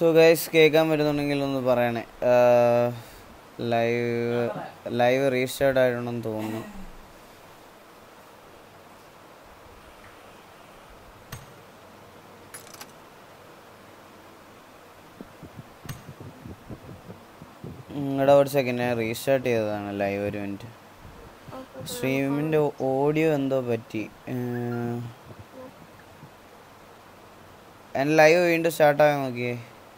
So guys കേൾക്കാൻ പറ്റുന്നുണ്ടെങ്കിൽ ഒന്ന് പറയണേ ലൈവ് ലൈവ് റീസ്റ്റാർട്ട് ആയിട്ടുണ്ടെന്ന് തോന്നുന്നു നിങ്ങളുടെ ഒരു സെക്കൻഡ് ഞാൻ റീസ്റ്റാർട്ട് ചെയ്തതാണ് ലൈവ് ഒരു മിനിറ്റ് സ്ട്രീമിൻ്റെ ഓഡിയോ എന്തോ പറ്റി എൻ്റെ ലൈവ് വീണ്ടും സ്റ്റാർട്ടാകാൻ നോക്കിയേ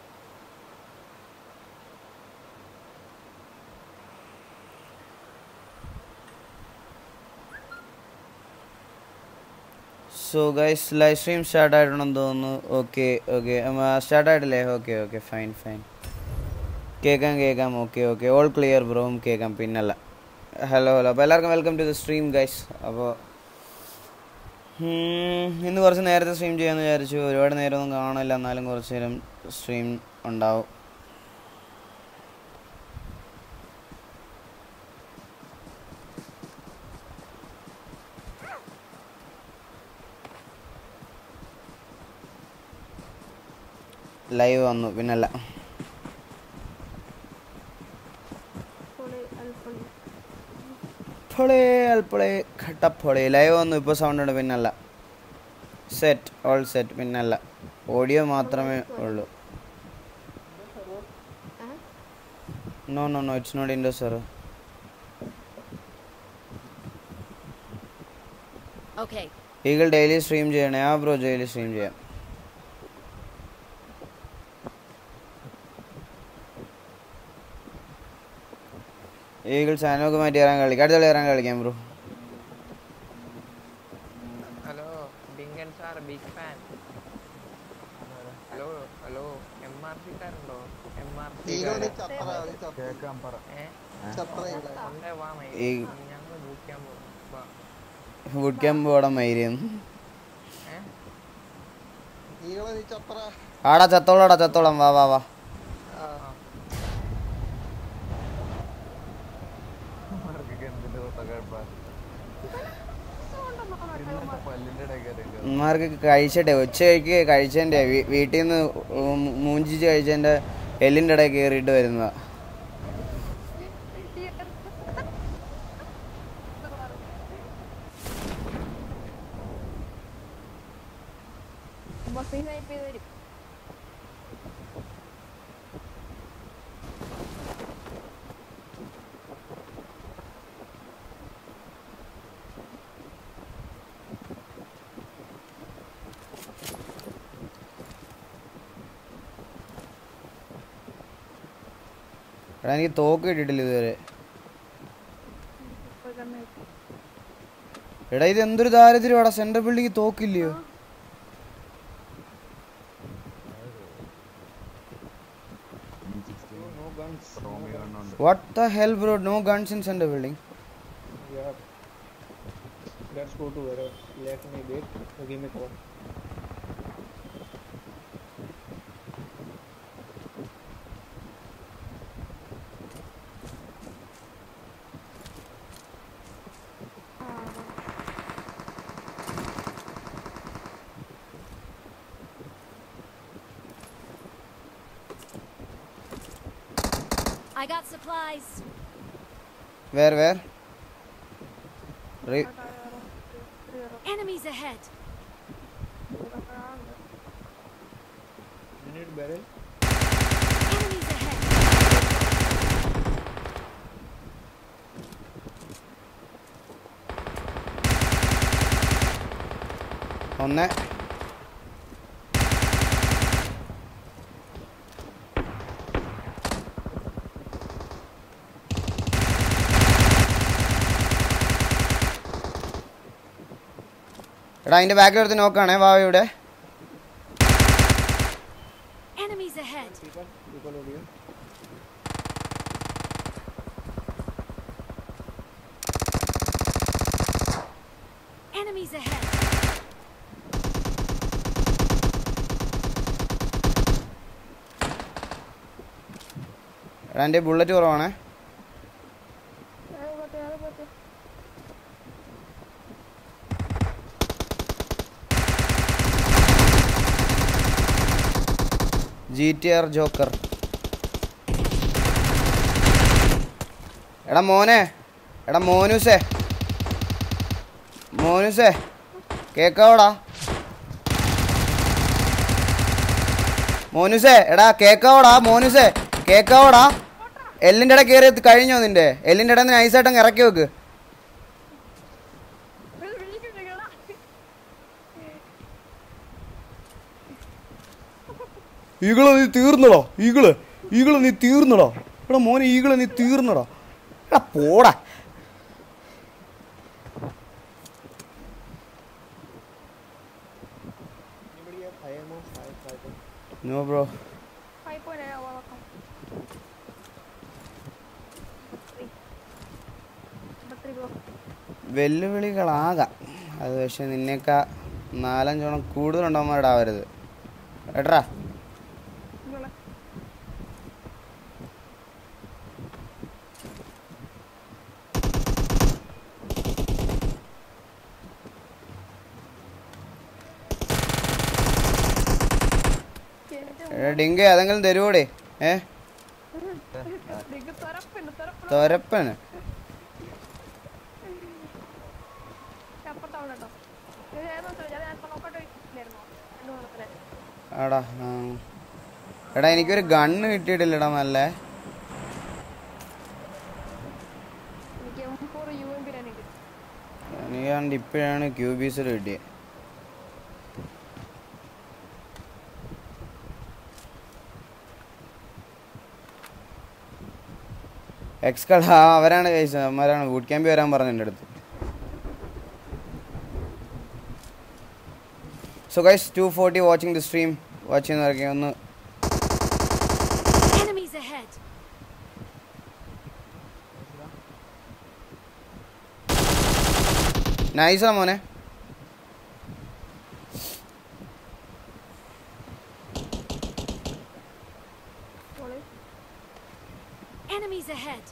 so guys live stream start ആയിട്ടുണ്ടെന്ന് തോന്നുന്നു ഓക്കെ ഓക്കെ സ്റ്റാർട്ട് ആയിട്ടില്ലേ ഓക്കെ ഓക്കെ ഫൈൻ ഫൈൻ കേൾക്കാം കേൾക്കാം ഓക്കെ ഓക്കെ ഓൾ ക്ലിയർ ബ്രോവും കേൾക്കാം പിന്നല്ല ഹലോ ഹലോ അപ്പോൾ എല്ലാവർക്കും welcome to the stream guys അപ്പോൾ ഇന്ന് കുറച്ച് നേരത്തെ സ്ട്രീം ചെയ്യാമെന്ന് വിചാരിച്ചു ഒരുപാട് നേരമൊന്നും കാണില്ല എന്നാലും കുറച്ച് നേരം സ്ട്രീം ഉണ്ടാവും ലൈവ് വന്നു പിന്നല്ല പൊളേ അൽപ്പൊളേ ഘട്ടപ്പൊളേ ലൈവ് വന്നു ഇപ്പോൾ സൗണ്ട് ഉണ്ട് പിന്നല്ല സെറ്റ് ഓൾ സെറ്റ് പിന്നല്ല ഓഡിയോ മാത്രമേ ഉള്ളൂ no no no it's not ഇൻഡോ sir Okay. Eagle daily stream ചെയ്യണേ ആ ബ്രോ ഡെയിലി സ്ട്രീം ചെയ്യാം ഈഗിൾ സാനോക്ക് മാറ്റി ഇറങ്ങാൻ കളിക്കാം അടുത്ത കളി ഇറങ്ങാൻ കളിക്കാം bro hello Dinkan sir big fan hello hello M R C കാരുണ്ടോ എം ആർ സി കേക്കാൻ പറ കൊണ്ടേ വാ മൈ ഈ- ഞങ്ങൾ ബൂക്കാൻ പോകും വാ ഫുഡ് ക്യാമ്പ് ഓടാൻ മൈരിയെന്ന് ഏ ആടാ ചത്തോളാടാ ചത്തോളാം വാ വാ വാ മാർക്കൊക്കെ എന്തിന്റെ തൊട്ടക്കഴപ്പാ ഇന്നത്തെ പല്ലിന്റെ ഇടയ്ക്ക് ഉമ്മാർക്ക് കഴിച്ചട്ടെ ഉച്ച കഴിക്ക് കഴിച്ചതിൻ്റെ വീട്ടിൽ നിന്ന് മൂഞ്ചിച്ച് കഴിച്ചതിൻ്റെ എല്ലിൻ്റെ ഇടയിൽ കയറിയിട്ട് വരുന്നതാ എടാ എനിക്ക് തോക്ക് കിട്ടിയിട്ടില്ല ഇതുവരെ എടാ ഇത് എന്തൊരു ദാരിദ്ര്യമാടാ സെൻട്രൽ ബിൽഡിംഗ് തോക്കില്ലയോ what the hell bro no guns in central building Yeah. Let's go to where. Let me wait. Give me call. I got supplies. Where where Re- Enemies ahead. You need barrel. Enemies ahead. ഒന്ന് എടാ അതിന്റെ ബാക്കിൽ എടുത്ത് നോക്കാണേ വാ ഇവിടെ Enemies ahead. People, people over here. Enemies ahead. എടാ എൻ്റെ bullet കുറവാണേ ജി ടി ആർ ജോക്കർ എടാ മോനെ എടാ മോനൂസേ മോനൂസേ കേക്കാവോടാ മോനുസേ എടാ കേക്കാവോടാ മോനുസേ കേക്കാവോടാ എല്ലിൻ്റെ ഇടയിൽ കയറി കഴിഞ്ഞോ നിന്റെ എല്ലിൻ്റെ ഇടയിൽ നിന്ന് നൈസായിട്ടങ്ങ് ഇറക്കി വെക്ക് ഈകള് നീ തീർന്നടാ ഈകള് ഈകള് നീ തീർന്നടാ എടാ മോനെ ഈകള് നീ തീർന്നടാ എടാ പോടാ Anybody have high ammo? Five, five. five. No bro Five point eight, welcome. Three. Number three, bro. വെല്ലുവിളികളാകാം അത് പക്ഷെ നിന്നേക്കാ നാലഞ്ചോണം കൂടുതലുണ്ടവന്മാരിടാവരുത് ഏട്ടാ ഇങ്ങളെ. എടാ ഡിങ്കെ അതെങ്കിലും തരുവോടെ ഏ നിങ്ങക്ക് തുറപ്പുണ്ട്, തുറപ്പ് തൊരപ്പന് അപ്പുറത്താണ് കേട്ടോ. ഇത് ഏതാ വെച്ചാ, ഞാൻ അല്പം നോക്കട്ടെ ഇല്ലായിരുന്നോ? രണ്ട് മൂന്നെണ്ണത്തില്. ആടാ ആ. എടാ എനിക്കൊരു ഗണ്ണ് കിട്ടിയിട്ടില്ലടാ നല്ല എനിക്ക് M4 UMP ലാണ് കിട്ടിയത്. എനിക്ക് കണ്ട് ഇപ്പോഴാണ് ക്യൂബീസിൽ കിട്ടിയത് എക്സ്കൾ ആ അവരാണ് കഴിച്ചത് അവന്മാരാണ് ബൂട്ട് ക്യാമ്പ് വരാൻ പറഞ്ഞു എൻ്റെ അടുത്ത് so guys two forty watching the stream watch ചെയ്യുന്നവരൊക്കെ ഒന്ന് Enemies ahead. നൈസാ മോനെ മോള്. Enemies ahead.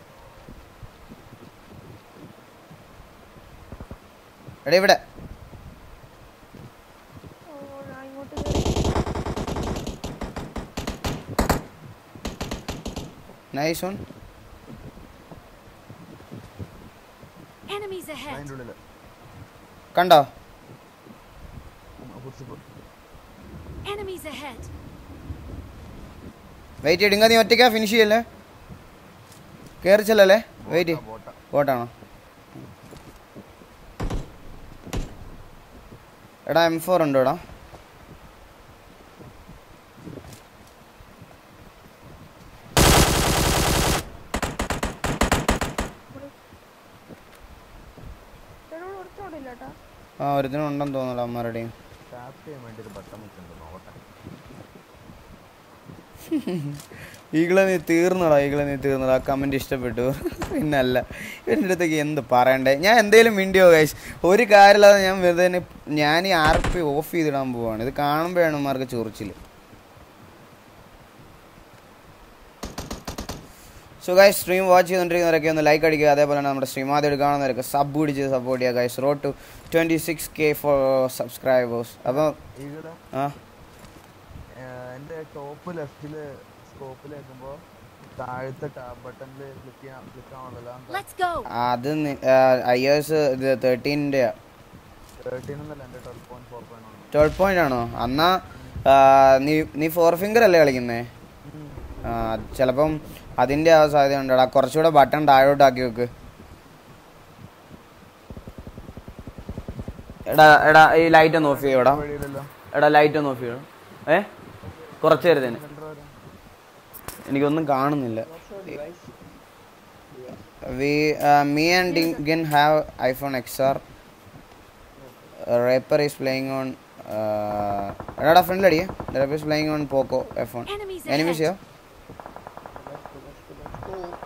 എടാ ഇവിടെ ഓ, ഞാൻ ഇങ്ങോട്ട് കേറി. Nice on Enemies ahead. അതിൻ്റെ ഉള്ളില് കണ്ടോ കുറിച്ച് Enemies ahead. വെയിറ്റ് ഇടുങ്ക നീ ഒറ്റയ്ക്കാ ഫിനിഷ് ചെയ്യല്ലേ കയറി ചെല്ലല്ലേ വെയിറ്റ് ബോട്ട ബോട്ടാണോ എടാ എം ഫോർ ഉണ്ടോ എടാ എന്നോട് കുറച്ചുകൂടില്ല കേട്ടോ. ആ ഒരുത്തിനും ഉണ്ടെന്ന് തോന്നുന്നു അമ്മമാരുടെയും ടാപ്പ് ചെയ്യാൻ വേണ്ടി ഒരു ബട്ടൺ വെച്ചിട്ടുണ്ട് നോക്കട്ടെ ഈകളെ നീ തീർന്നടാ ഈകളെ നീ തീർന്നടാ കമൻറ്റ് ഇഷ്ടപ്പെട്ടു പിന്നല്ല എൻ്റെ അടുത്തേക്ക് എന്ത് പറയണ്ടേ ഞാൻ എന്തേലും മിണ്ടിയോ ഗൈസ് ഒരു കാര്യമില്ലാതെ ഞാൻ വെറുതെ തന്നെ ഞാൻ ഈ ആർ പി ഓഫ് ചെയ്തിടാൻ പോവാണ് ഇത് കാണുമ്പോഴാണ് മാർക്ക് ചൊറിച്ചിൽ സോ ഗൈസ് സ്ട്രീം വാച്ച് ചെയ്തുകൊണ്ടിരിക്കുന്നവരൊക്കെ ഒന്ന് ലൈക്ക് അടിക്കുക അതേപോലെ തന്നെ നമ്മുടെ സ്ട്രീം ആദ്യം കാണുന്നവരൊക്കെ സബ് പിടിച്ച് സപ്പോർട്ട് ചെയ്യുക guys road to twenty six K for subscribers അപ്പോൾ ഇവിടെ ആ എൻ്റെ ടോപ്പ് ലെഫ്റ്റില് സ്കോപ്പിൽ വെക്കുമ്പോൾ താഴത്തെ ടാപ്പ് ബട്ടണിൽ ക്ലിക്ക് ചെയ്യാൻ ക്ലിക്ക് ആവണല്ലോ Let's go. അത് ഐ എസ് ഇത് തേർട്ടീൻ്റെ തേർട്ടീൻ എന്നല്ല എൻ്റെ ട്വൽവ് പോയിന്റ് ഫോർ പോയിന്റ് ആണ് ട്വൽവ് പോയിന്റ് ആണോ എന്നാ ആ, നീ നീ ഫോർ ഫിംഗർ അല്ലേ കളിക്കുന്നേ ആ ചിലപ്പം അതിൻ്റെ ആ സാധ്യത ഉണ്ടടാ കുറച്ചുകൂടെ ബട്ടൺ താഴോട്ടാക്കി വെക്ക് എടാ എടാ ഈ ലൈറ്റ് ഒന്ന് ഓഫ് ചെയ്യോടാ വഴിയിലല്ലോ എടാ ലൈറ്റ് ഒന്ന് ഓഫ് ചെയ്യണം ഏ കുറച്ച് നേരത്തേന് എനിക്കൊന്നും കാണുന്നില്ല What's your device? We me and Dinkan have iPhone X R reaper is playing on എടാ ഫ്രണ്ടിൽ അടിയേ reaper is playing on Poco F phone Enemies enemies ചെയ്യോ ahead. Let's go, let's go, let's go.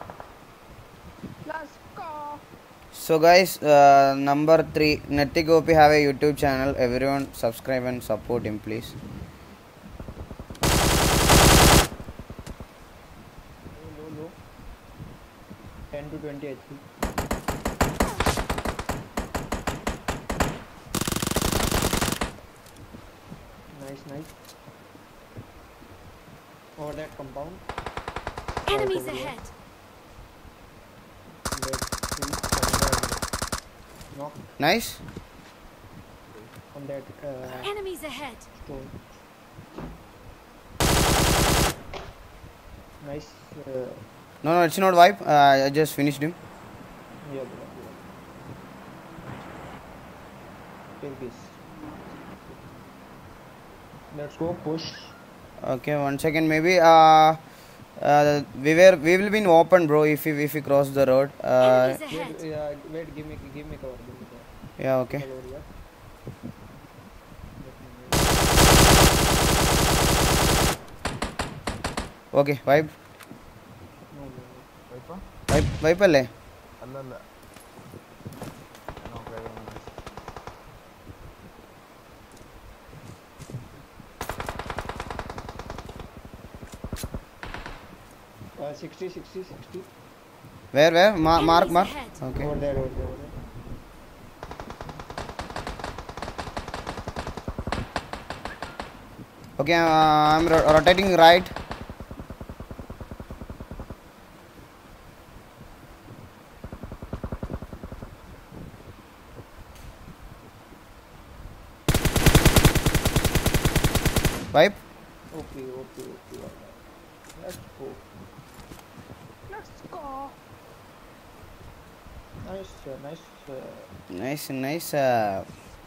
Let's go. So guys, uh, number three, Netti Gopi have a YouTube channel. Everyone subscribe and support him, please. Low, low, low. 10 to 20 HP. Nice, nice. Over that compound. Enemies over here. ahead. Let's see. on that- Knock nice on that uh, Enemies ahead. stone. Nice. Uh, no no it's not wipe I just finished him yeah, bro. yeah. Take this. Let's go push. Okay, one second. Maybe uh, uh, we were we will be in open, bro. If we if we cross the road. Uh, Enemies Wait, ahead. yeah, wait, give me, give me cover, give me cover. yeah. Okay. Cover here. Okay. Vibe. No, no, no. വൈപ്പാ Vibe. Vibe അല്ലേ അല്ലല്ല നോക്കാം Uh, 60, 60, 60. Where where? Ma- mark Enemies mark. ahead. Okay. Over there, over there, over there. Okay. Uh, I'm ro- rotating right. Vibe. Okay, okay, okay. alright. Let's go. Let's go. Nice, uh, nice. Uh, Nice nice. Uh,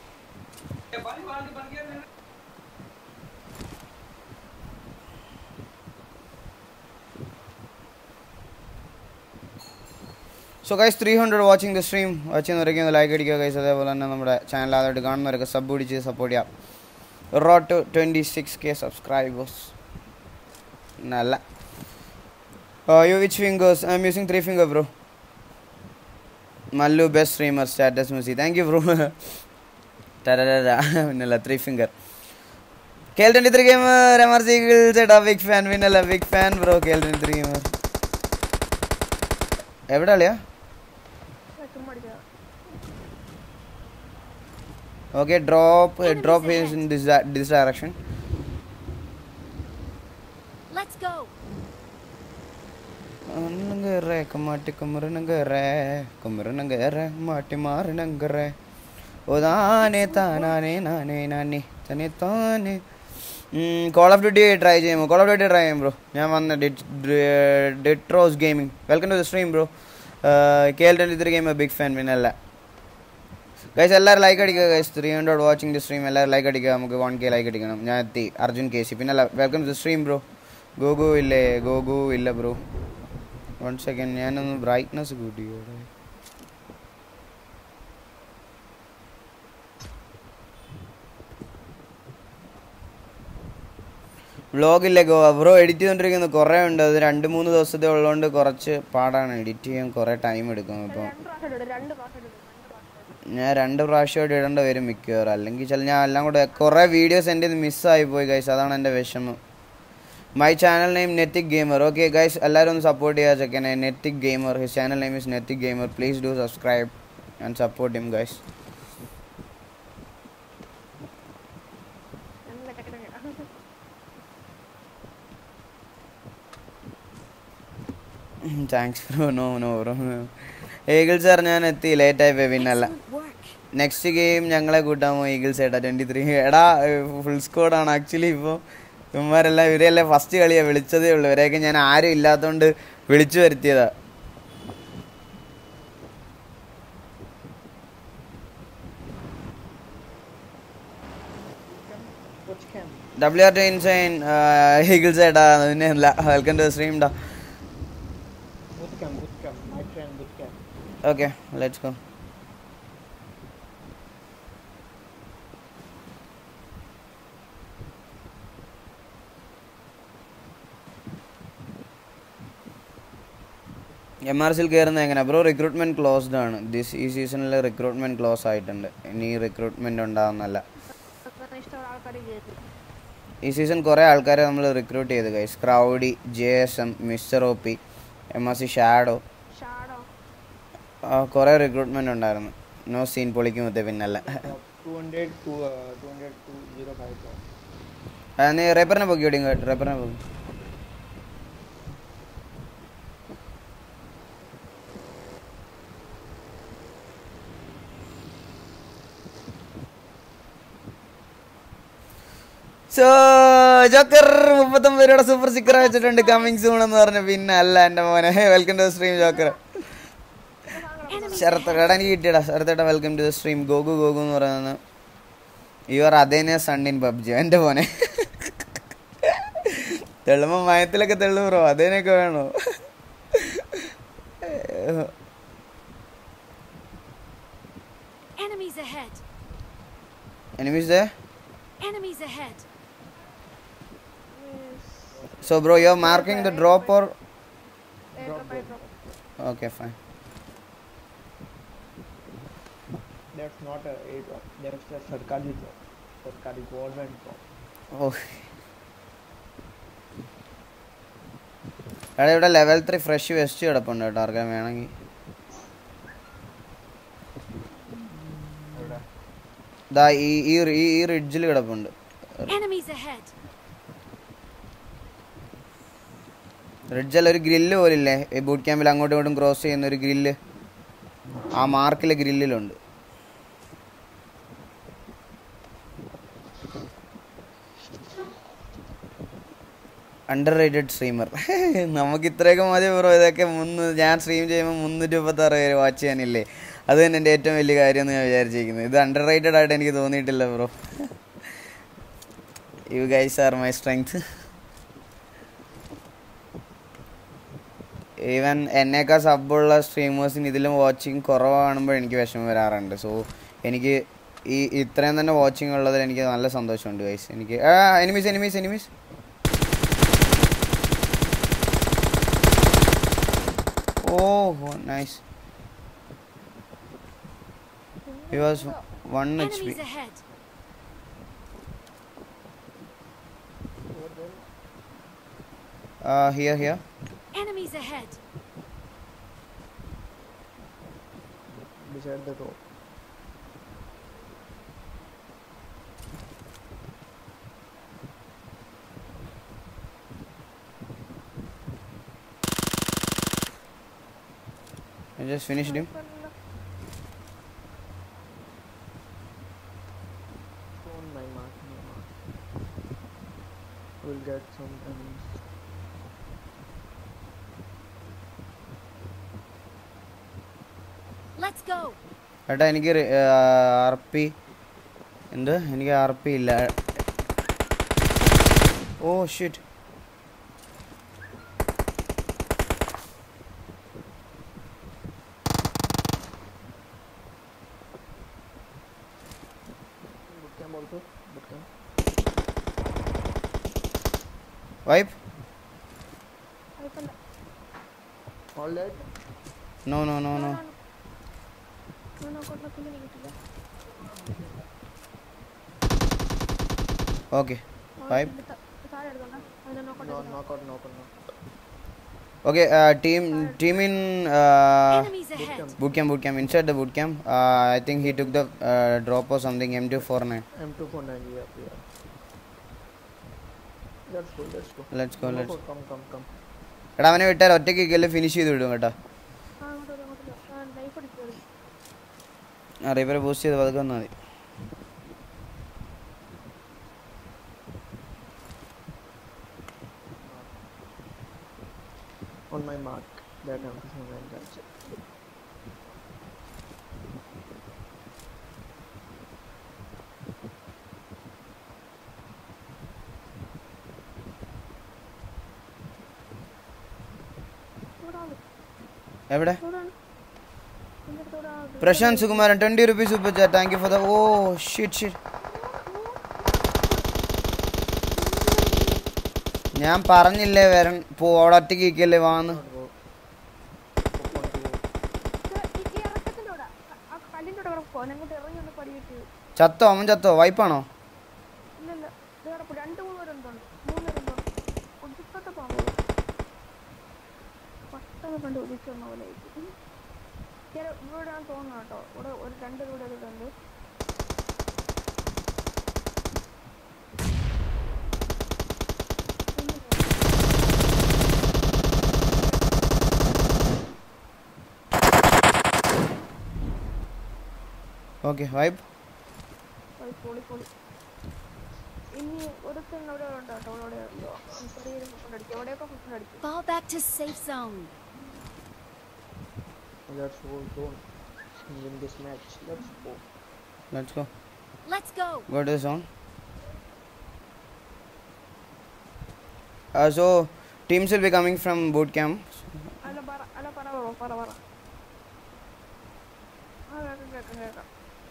so guys three hundred watching the stream watch ചെയ്യുന്നവരൊക്കെ ഒന്ന് like അടിക്കുക guys അതേപോലെ തന്നെ നമ്മുടെ channel ആദ്യമായിട്ട് കാണുന്നവരൊക്കെ sub പിടിച്ച് support ചെയ്യാം road to twenty six K subscribers നല്ല you which fingers I'm using three finger bro Mallu best streamer status music thank you bro പിന്നല്ല ത്രീ ഫിംഗർ കേൾ twenty three gamer M R C ചേട്ടാ big fan പിന്നല്ല big fan bro കേൾ twenty three gamer എവിടെ അളിയാ ഞാൻ ചുമ്മാ അടിച്ചതാ. Okay, drop uh, Enemies drop is ahead. in this di- this direction. Let's go. നങ്കറെ കമാട്ടി കുമരനങ്കറെ കുമരനങ്കറെ മാട്ടി മാറിനങ്കറെ ഓ താനെ താനാനെ നാനേ നാനെ തന്നെ താനെ കോൾ ഓഫ് ഡ്യൂട്ടി ട്രൈ ചെയ്യുമോ കോൾ ഓഫ് ഡ്യൂട്ടി ട്രൈ ചെയ്യും ബ്രോ ഞാൻ വന്ന ഡിട്രോസ് gaming welcome to the stream bro K L twenty three game big fan പിന്നല്ല ഗൈസ് എല്ലാവരും ലൈക്ക് അടിക്കുക guys three hundred watching the stream എല്ലാവരും ലൈക്ക് അടിക്കുക നമുക്ക് വൺ കെ ലൈക്ക് അടിക്കണം ഞാൻ എത്തി അർജുൻ കെ സി പിന്നല്ല welcome to the stream bro ഗോഗു ഇല്ലേ ഗോഗു ഇല്ല ബ്രോ വൺ സെക്കൻഡ് ഞാനൊന്ന് ബ്രൈറ്റ്നസ് കൂട്ടി ഇവിടെ വ്ളോഗില്ലേ ഗോ ബ്രോ എഡിറ്റ് ചെയ്തുകൊണ്ടിരിക്കുന്നത് കുറേ ഉണ്ട് അത് രണ്ട് മൂന്ന് ദിവസത്തെ ഉള്ളതുകൊണ്ട് കുറച്ച് പാടാണ് എഡിറ്റ് ചെയ്യാൻ കുറേ ടൈം എടുക്കും അപ്പം രണ്ട് പ്രാവശ്യം ഇടും രണ്ട് പ്രാവശ്യം ഇടും രണ്ട് പ്രാവശ്യം ഞാൻ രണ്ട് പ്രാവശ്യമായിട്ട് ഇടേണ്ടി വരും മിക്കവാറും അല്ലെങ്കിൽ ചില ഞാൻ എല്ലാം കൂടെ കുറേ വീഡിയോസ് എൻ്റെ ഇത് മിസ്സായി പോയി ഗൈസ് അതാണ് എൻ്റെ വിഷമം മൈ ചാനൽ നെയിം നെറ്റിക് ഗെയിമർ ഓക്കെ ഗൈസ് എല്ലാവരും ഒന്ന് സപ്പോർട്ട് ചെയ്യുക ചെക്കനെ നെറ്റിക് gamer his channel name is നെറ്റിക് gamer please do subscribe and support him guys നല്ല ചെക്കനാ thanks bro no no bro eagle sir ഞാൻ എത്തി ലേറ്റായി പോയി പിന്നല്ല Excellent work. നെക്സ്റ്റ് ഗെയിം ഞങ്ങളെ കൂട്ടാമോ ഈഗിൾസ് ഏട്ടാ ട്വൻറ്റി ത്രീ എടാ ഫുൾ സ്കോഡാണ് ആക്ച്വലി ഇപ്പോൾ ഇവന്മാരെല്ലാം ഇവരെല്ലാം ഫസ്റ്റ് കളിയാണ് വിളിച്ചതേ ഉള്ളൂ ഇവരെയൊക്കെ ഞാൻ ആരും ഇല്ലാത്തതുകൊണ്ട് വിളിച്ചു വരുത്തിയതാ Which camp? W R two ഇൻസൈൻ ഈഗിൾസ് ഏട്ടാ പിന്നെ അല്ല വെൽക്കം ടു സ്ട്രീം ഡാ Boot camp, boot camp. My friend, boot camp. Okay let's go M R സിയിൽ കയറുന്നത് എങ്ങനെയാണ് ബ്രോ റിക്രൂട്ട്മെന്റ് ക്ലോസ്ഡ് ആണ് ദിസ് ഈ സീസണിൽ റിക്രൂട്ട്മെന്റ് ക്ലോസ് ആയിട്ടുണ്ട് ഇനി റിക്രൂട്ട്മെന്റ് ഉണ്ടാവുന്നല്ല ഇഷ്ടമുള്ള ആൾക്കാർ കയറി ഈ സീസൺ കുറേ ആൾക്കാരെ നമ്മൾ റിക്രൂട്ട് ചെയ്തു ഗൈസ് ക്രൗഡി J S M mister O P M R C shadow shadow കുറേ റിക്രൂട്ട്മെന്റ് ഉണ്ടായിരുന്നു നോ സീൻ പൊളിക്കുമത്തെ പിന്നല്ല Uh, 200 to uh, 200 to 05. ആ, നീ റേപ്പറിനെ പൊക്കി ഓടി റേപ്പറിനെ പൊക്കി സോ ജോക്കർ മുപ്പത്തൊമ്പത് രൂപയുടെ സൂപ്പർ സ്റ്റിക്കർ വെച്ചിട്ടുണ്ട് കമ്മിങ് സൂൺ എന്ന് പറഞ്ഞു പിന്നെ അല്ല എൻ്റെ മോനെ വെൽക്കം ടു സ്ട്രീം ജോക്കർ ശരത്തേട്ടാ എനിക്ക് കിട്ടിയടാ ശരത്തേട്ടാ വെൽക്കം ടു ദ സ്ട്രീം ഗോഗു ഗോഗു എന്ന് പറയുന്നത് യു ആർ അതേനെ സൺ ഇൻ പബ്ജി എൻ്റെ മോനെ തെള്ളുമ്പോൾ മയത്തിലൊക്കെ തെള്ളു ബ്രോ അതേനൊക്കെ വേണോ Enemies ahead. Enemies Enemies ahead. So, bro, you're marking the drop or okay, fine. That's not a aid drop. That's a Sarkari drop. Sarkari government drop. Oh. എടാ ഇവിടെ level three fresh west കിടപ്പുണ്ട് കേട്ടോ arcane വേണമെങ്കിൽ എവിടെ ദാ ഈ ഈ ഈ- ഈ റിഡ്ജിൽ കിടപ്പുണ്ട് Enemies ahead. റിഡ്ജിൽ ഒരു ഗ്രില്ല് പോലില്ലേ ഈ ബൂട്ട് ക്യാമ്പിൽ അങ്ങോട്ടും ഇങ്ങോട്ടും ക്രോസ് ചെയ്യുന്ന ഒരു ഗ്രില്ല് ആ മാർക്കിലെ ഗ്രില്ലിലുണ്ട് അണ്ടർ റേറ്റഡ് സ്ട്രീമർ നമുക്ക് ഇത്രയൊക്കെ മതി ബ്രോ ഇതൊക്കെ മുന്ന് ഞാൻ സ്ട്രീം ചെയ്യുമ്പോൾ മുന്നൂറ്റി മുപ്പത്താറ് പേര് വാച്ച് ചെയ്യാനില്ലേ അത് തന്നെ എൻ്റെ ഏറ്റവും വലിയ കാര്യം എന്ന് ഞാൻ വിചാരിച്ചിരിക്കുന്നത് ഇത് അണ്ടർ റേറ്റഡ് ആയിട്ട് എനിക്ക് തോന്നിയിട്ടില്ല bro you guys are my strength even എന്നേക്കാൾ സബ്ബുള്ള സ്ട്രീമേഴ്സിന് ഇതിലും വാച്ചിങ് കുറവ് കാണുമ്പോൾ എനിക്ക് വിഷമം വരാറുണ്ട് സോ എനിക്ക് ഈ ഇത്രയും തന്നെ വാച്ചിങ് ഉള്ളതിൽ എനിക്ക് നല്ല സന്തോഷമുണ്ട് ഗൈസ് എനിക്ക് enemies enemies enemies oh nice he was one H P Enemies ahead. Here here Enemies ahead. Beside the road. I just finished him On my mark, my mark. We'll get some enemies. Let's go. ഏട്ടാ എനിക്ക് R P എന്ത് എനിക്ക് R P ഇല്ല oh shit Boot camp also. Boot camp. Wipe All that. No no no no okay wipe No, knock out, knock out, knock. Okay team team in Enemies ahead. boot camp boot camp inside the boot camp uh, i think he took the uh, drop or something m249 M249, yeah, yeah. Let's go, let's go. let's go Come, let's Come, come, come. എടാ അവനെ വിട്ടാൽ ഒറ്റയ്ക്ക് ഇരിക്കല്ലേ finish ചെയ്ത് വിടും കേട്ടോ ആ റീപ്പറെ boost ചെയ്ത് പതുക്കെ വന്നാൽ മതി On my mark. That M249, that's it. എവിടെ Prashant Sukumaran twenty rupees super chat thank you for the oh shit shit ഞാൻ പറഞ്ഞില്ലേ വരൺ പോ അവിടെ ഒറ്റയ്ക്ക് ഇരിക്കല്ലേ വാന്ന് കല്ലിന്റെ കൂടെ കിടക്കുവോ അങ്ങോട്ട് ഇറങ്ങി ഒന്ന് പടി കിട്ടി ചത്തോ അവൻ ചത്തോ വൈപ്പാണോ ഇല്ലല്ല ഇത് കിടപ്പ് രണ്ട് മൂന്ന് പേരുണ്ടോണ്ട് മൂന്ന് പേരുണ്ടോ ഒതുക്കത്തെ പാമ്പ് പെട്ടെന്ന് കണ്ട് ഒതുക്കി വന്ന പോലെ ആയിരിക്കും. ചില ഇവിടെ ഞാൻ തോന്നുന്നു കേട്ടോ ഇവിടെ ഒരു രണ്ട് ഇവിടെ ഒരു ഇതുണ്ട് ഓക്കെ വൈപ്പ് അത് പൊളി പൊളി ഇനി ഒരുത്തൻ അവിടെ ഉണ്ട് കേട്ടോ അവിടെ ഉണ്ടോ ചെറിയൊരു ഫുഡ് അടിക്കും എവിടെയൊക്കെ ഫുഡ് അടിക്കും Fall back to safe zone. Let's go zone. Win this match. Let's go. Let's go. Let's go. Go to the zone. Uh, so teams will be coming from boot camp. അല്ല പറ അല്ല പറ bro പറ പറ ആ കേൾക്കാം കേൾക്കാം കേൾക്കാം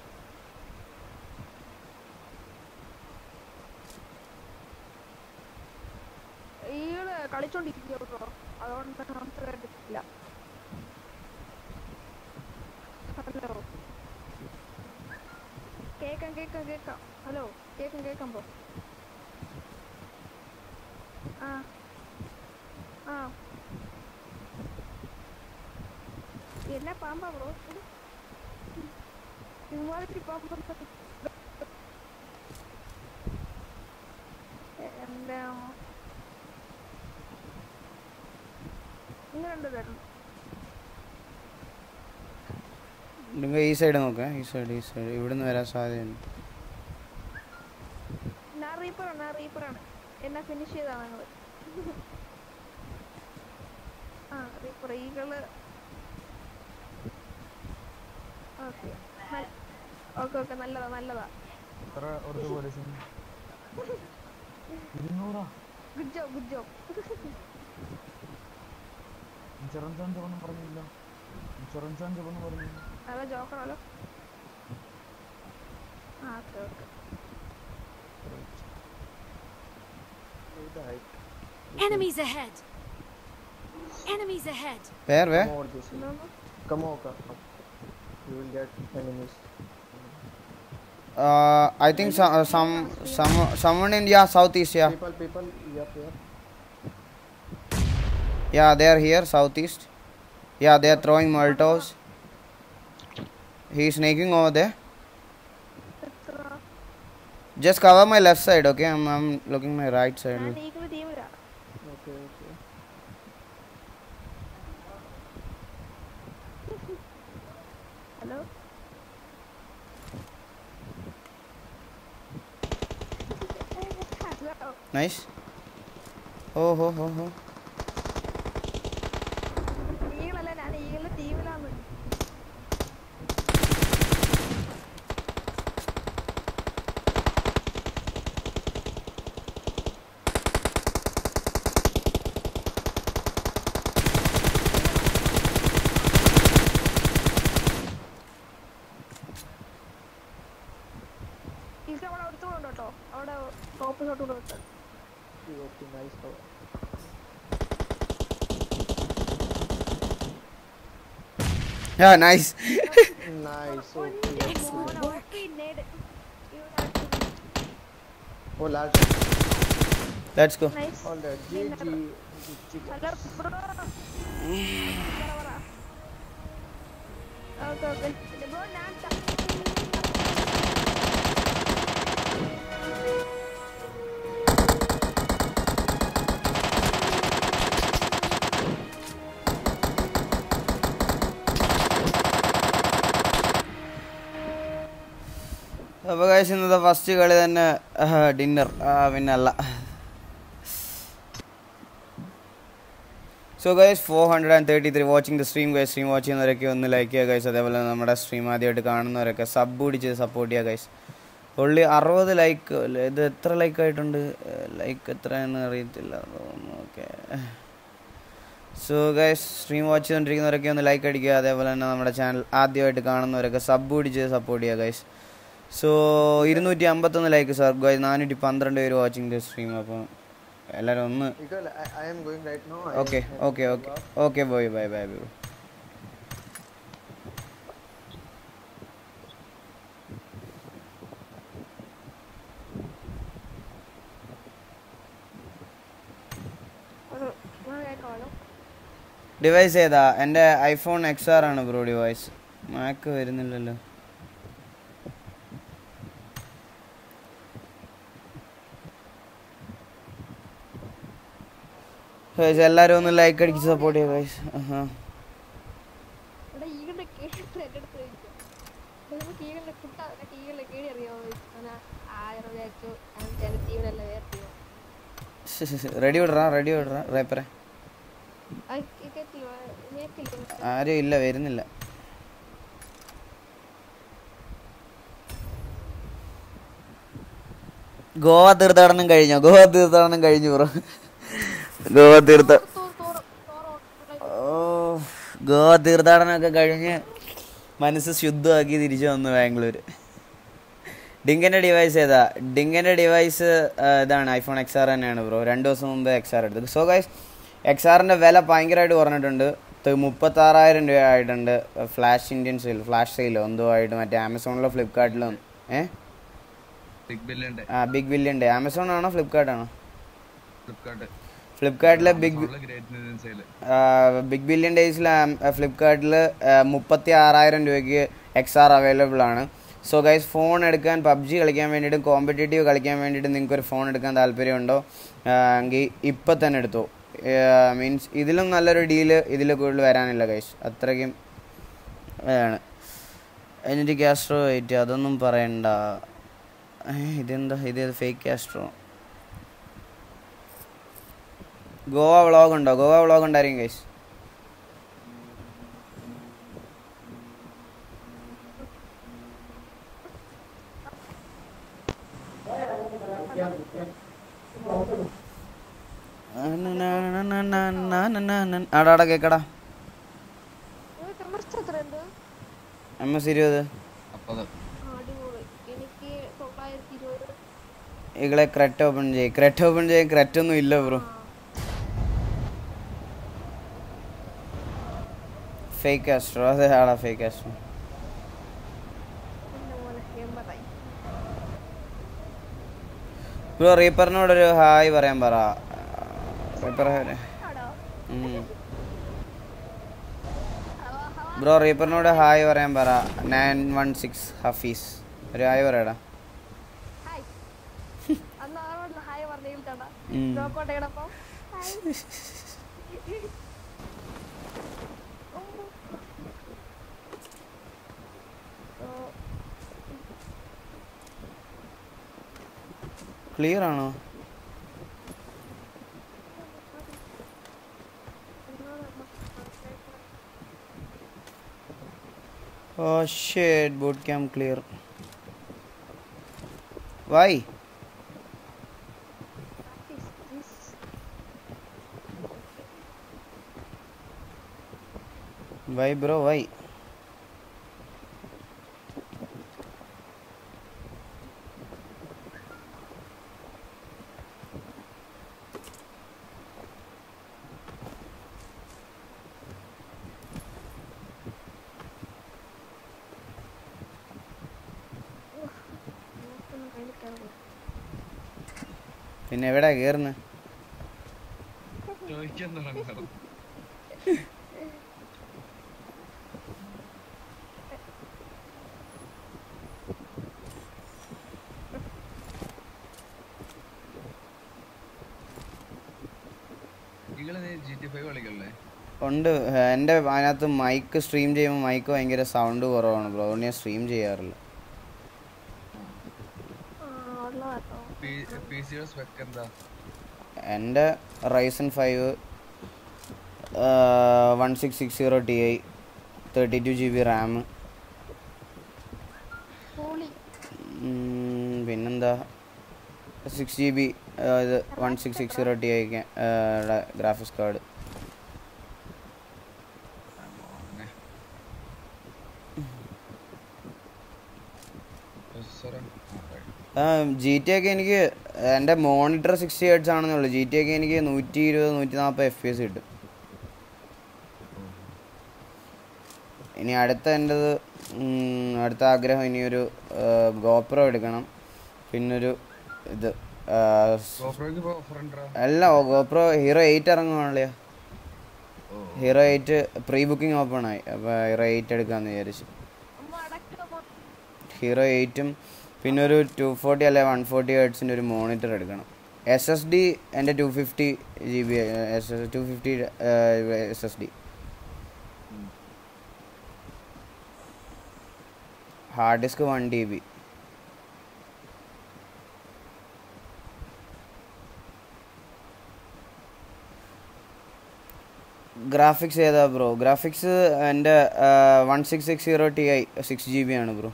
ഈകള് കളിച്ചോണ്ടിരിക്കുക ബ്രോ അതുകൊണ്ട് നമുക്ക് കേട്ടിട്ടില്ല ഹലോ കേക്കാം കേക്കാം കേക്കാം ഹലോ കേക്കാം കേക്കാം ബ്രോ ആ ആ என்ன பாம்பா ப்ரோ இது மாதிரி பாம்பு എന്താ ഇന്ന് രണ്ടുപേരുണ്ട് നിങ്ങൾ ഈ സൈഡ് നോക്കാം ഈ സൈഡ് ഈ സൈഡ് ഇവിടുന്ന് വരാൻ സാധ്യതയുണ്ട് ഞാൻ റീപ്പറാണ് ഞാൻ റീപ്പറാണ് എന്നെ ഫിനിഷ് ചെയ്താണ് നിങ്ങൾ ആ reaper eagle okay okay okay നല്ലതാ നല്ലതാ എത്ര ഒരു പോലീസിന് ഇരുന്നൂറാ good job good job insurance ആണ് ജോബെന്ന് പറഞ്ഞില്ല ഇൻഷുറൻസ് ആണ് ജോബെന്ന് പറഞ്ഞില്ല നല്ല ജോക്കറാലോ ആ okay okay Right. Enemies ahead. Enemies ahead. Where വേ Come over this way. Come over. Come. You will get enemies. I think some some someone in yeah southeast yeah People, people. Yep, yep. yeah they are here southeast yeah they are throwing molotovs he is sneaking over there എത്ര just cover my left side okay i'm, I'm looking my right side ഞാൻ eagle ടീമിലാ Okay, okay. Hello hello nice oh ho ho ho ഈകളല്ല ഞാൻ ഈകളുടെ ടീമിലാന്ന് is അവിടെ ഒരുത്തോണ്ട് കേട്ടോ അവിടെ top shot കൂടെ വിട്ടത് Okay, okay. Nice cover. yeah nice Nice. Okay. Excellent work. പിന്നീട് Oh, large. let's go nice All that. GG. Hello bro okay okay bro ഞാൻ അപ്പോൾ guys ഇന്നത്തെ ഫസ്റ്റ് കളി തന്നെ ഡിന്നർ പിന്നെ അല്ല so guys four hundred and thirty three watching the stream guys stream watch ചെയ്യുന്നവരൊക്കെ ഒന്ന് ലൈക്ക് ചെയ്യുക ഗൈസ് അതേപോലെ നമ്മുടെ സ്ട്രീം ആദ്യമായിട്ട് കാണുന്നവരൊക്കെ സബ് കൂടി ചെയ്ത് സപ്പോർട്ട് ചെയ്യുക ഗൈസ് ഉള്ളി അറുപത് ലൈക്ക് ഇത് എത്ര ലൈക്ക് ആയിട്ടുണ്ട് ലൈക്ക് എത്രയെന്ന് അറിയത്തില്ല okay so guys stream watch ചെയ്തുകൊണ്ടിരിക്കുന്നവരൊക്കെ ഒന്ന് ലൈക്ക് അടിക്കുക അതേപോലെ തന്നെ നമ്മുടെ ചാനൽ ആദ്യമായിട്ട് കാണുന്നവരൊക്കെ സബ് കൂടി ചെയ്ത് സപ്പോർട്ട് ചെയ്യുക ഗൈസ് സോ ഇരുന്നൂറ്റി അമ്പത്തൊന്ന് ലൈക്ക് സാർ ഗൈസ് നാനൂറ്റി പന്ത്രണ്ട് പേര് വാച്ചിങ് ദ സ്ട്രീം അപ്പോൾ എല്ലാവരും ഒന്ന് Eagle, I, I am going right now. I okay am- okay okay okay boy bye bye bye കേൾക്കാമല്ലോ ഡിവൈസ് ഏതാ എൻ്റെ ഐഫോൺ എക്സ് ആർ ആണ് ബ്രോ ഡിവൈസ് മാക്ക് വരുന്നില്ലല്ലോ ഗൈസ് എല്ലാവരും ഒന്ന് ലൈക്ക് അടിച്ച് സപ്പോർട്ട് ചെയ്യുക ഗൈസ് ഇവിടെ ഈകളുടെ കേടി എൻ്റെ അടുത്ത് ചോദിച്ചു നമുക്ക് ഈകളുടെ കുട്ട എനിക്ക് ഈകളുടെ കേടി അറിയാമോ ചോദിച്ചു ഞാൻ ആയിരം വിചാരിച്ചു ഞാൻ ചില ടീം റെഡി വിടറാ റെഡി വിടറാ റേപ്പറെ കേട്ടില്ല കേട്ടില്ല ആരും ഇല്ല വരുന്നില്ല ഗോവ തീർത്ഥാടനം കഴിഞ്ഞോ ഗോവ തീർത്ഥാടനം കഴിഞ്ഞു ബ്രോ ഗോവ തീർത്ഥ ഓ ഗോവ തീർത്ഥാടനമൊക്കെ കഴിഞ്ഞ് മനസ്സ് ശുദ്ധമാക്കി തിരിച്ചു വന്നു ബാംഗ്ലൂർ ഡിങ്കൻ്റെ ഡിവൈസ് ഏതാ ഡിങ്കൻ്റെ ഡിവൈസ് ഇതാണ് ഐഫോൺ എക്സ് ആർ തന്നെയാണ് ബ്രോ രണ്ട് ദിവസം മുമ്പ് എക്സ് ആർ എടുത്തത് സോ ഗൈസ് എക്സ് ആറിൻ്റെ വില ഭയങ്കരമായിട്ട് കുറഞ്ഞിട്ടുണ്ട് ത് മുപ്പത്താറായിരം രൂപ ആയിട്ടുണ്ട് ഫ്ലാഷ് ഇന്ത്യൻ സെയിൽ ഫ്ലാഷ് സെയിലോ എന്തോ ആയിട്ട് മറ്റേ ആമസോണിലോ ഫ്ലിപ്കാർട്ടിലോ ഏ ബിഗ് ബില്ലുണ്ട് ആ ബിഗ് ബില്ലുണ്ട് ആമസോൺ ആണോ ഫ്ലിപ്കാർട്ടാണോ ഫ്ലിപ്കാർട്ട് ഫ്ലിപ്കാർട്ടിലെ big great sale big billion ഡേയ്സിൽ ഫ്ലിപ്കാർട്ടിൽ മുപ്പത്തി ആറായിരം രൂപയ്ക്ക് എക്സ് ആർ അവൈലബിൾ ആണ് സോ ഗൈസ് ഫോൺ എടുക്കാൻ പബ്ജി കളിക്കാൻ വേണ്ടിയിട്ടും കോമ്പറ്റേറ്റീവ് കളിക്കാൻ വേണ്ടിയിട്ട് നിങ്ങൾക്ക് ഒരു ഫോൺ എടുക്കാൻ താല്പര്യമുണ്ടോ എങ്കിൽ ഇപ്പം തന്നെ എടുത്തോ മീൻസ് ഇതിലും നല്ലൊരു ഡീല് ഇതിൽ കൂടുതൽ വരാനില്ല ഗൈസ് അത്രയ്ക്കും ആണ് എന്നിട്ട് കാസ്ട്രോ വെയിറ്റ് അതൊന്നും പറയണ്ട ഏ, ഇതെന്താ ഇത് ഫേക്ക് കാസ്ട്രോ ഗോവ വ്ളോഗ് ഉണ്ടോ ഗോവ വ്ളോഗ് ഉണ്ടായിരിക്കും ഗൈസ് ആടാടാ കേക്കടാ കമർച്ച് എത്രയുണ്ട് എം എസ് ഇരുപത് അപ്പത് ആ, അടിപൊളി എനിക്ക് തൊള്ളായിരത്തി ഇരുപത് ഇകളെ ക്രെറ്റ് ഓപ്പൺ ചെയ്യും ക്രെറ്റ് ഓപ്പൺ ചെയ്യാൻ ക്രെറ്റ് ഒന്നും ഇല്ല ബ്രോ ഫേക്ക് ആസ്ട്രോ അതെ ആടാ ഫേക്ക് ആസ്ട്രോ എന്റെ മോനെ എൺപതായി ബ്രോ റീപ്പറിനോടൊരു ഹായ് പറയാൻ പറ റീപ്പർ ആടോ ബ്രോ റീപ്പറിനോട് ഹായ് പറയാൻ പറ നയൻ വൺ സിക്സ് ഹഫീസ് ഒരു ഹായ് പറയടാ ഹായ് അന്ന് അവരോട് ഹായ് പറഞ്ഞിട്ടാ ഉം. നോക്കോട്ടെടപ്പം ക്ലിയർ ആണോ ഓ ഷേഡ് boot camp clear why why bro why പിന്നെ എവിടാ കേറുന്നത് ചോദിക്കാൻ തുടങ്ങണം നിങ്ങള് ജി ടി ഫൈവ് കളിക്കല്ലേ ഉണ്ട് എൻ്റെ അതിനകത്ത് മൈക്ക് സ്ട്രീം ചെയ്യുമ്പോൾ മൈക്ക് ഭയങ്കര സൗണ്ട് കുറവാണ് ബ്രോ അതുകൊണ്ട് ഞാൻ സ്ട്രീം ചെയ്യാറില്ല പി സിയുടെ സ്പെക്ക് എന്താ എൻ്റെ Ryzen five one six six zero T I thirty two G B RAM പിന്നെന്താ സിക്സ് ജി ബി ഇത് one six six zero T I graphics card G T ഒക്കെ എനിക്ക് എൻ്റെ മോണിറ്റർ സിക്സ്റ്റി ഹെഡ്സ് ആണെന്നേ ഉള്ളൂ G T ഒക്കെ എനിക്ക് നൂറ്റി ഇരുപത് നൂറ്റി നാൽപ്പത് എഫ് പി എസ് കിട്ടും ഇനി അടുത്ത എൻ്റെത് അടുത്ത ആഗ്രഹം ഇനിയൊരു ഗോപ്രോ എടുക്കണം പിന്നൊരു ഇത് ആ, സ്- ഗോപ്രോയ്ക്ക് ഇപ്പോൾ ഓഫർ ഉണ്ടോ അല്ല ഗോപ്രോ ഹീറോ എയ്റ്റ് ഇറങ്ങുവാണല്ലോ hero eight pre booking open ആയി അപ്പോൾ ഹീറോ എയ്റ്റ് എടുക്കാമെന്ന് വിചാരിച്ചു ഹീറോ എയ്റ്റും പിന്നെ ഒരു ടു ഫോർട്ടി അല്ലെ വൺ ഫോർട്ടി ഹേർട്സിൻ്റെ ഒരു മോണിറ്റർ എടുക്കണം എസ് എസ് ഡി എൻ്റെ two fifty G B S two fifty S S D hard disk one T B graphics ഏതാ ബ്രോ ഗ്രാഫിക്സ് എൻ്റെ one six six zero T I six G B ആണ് bro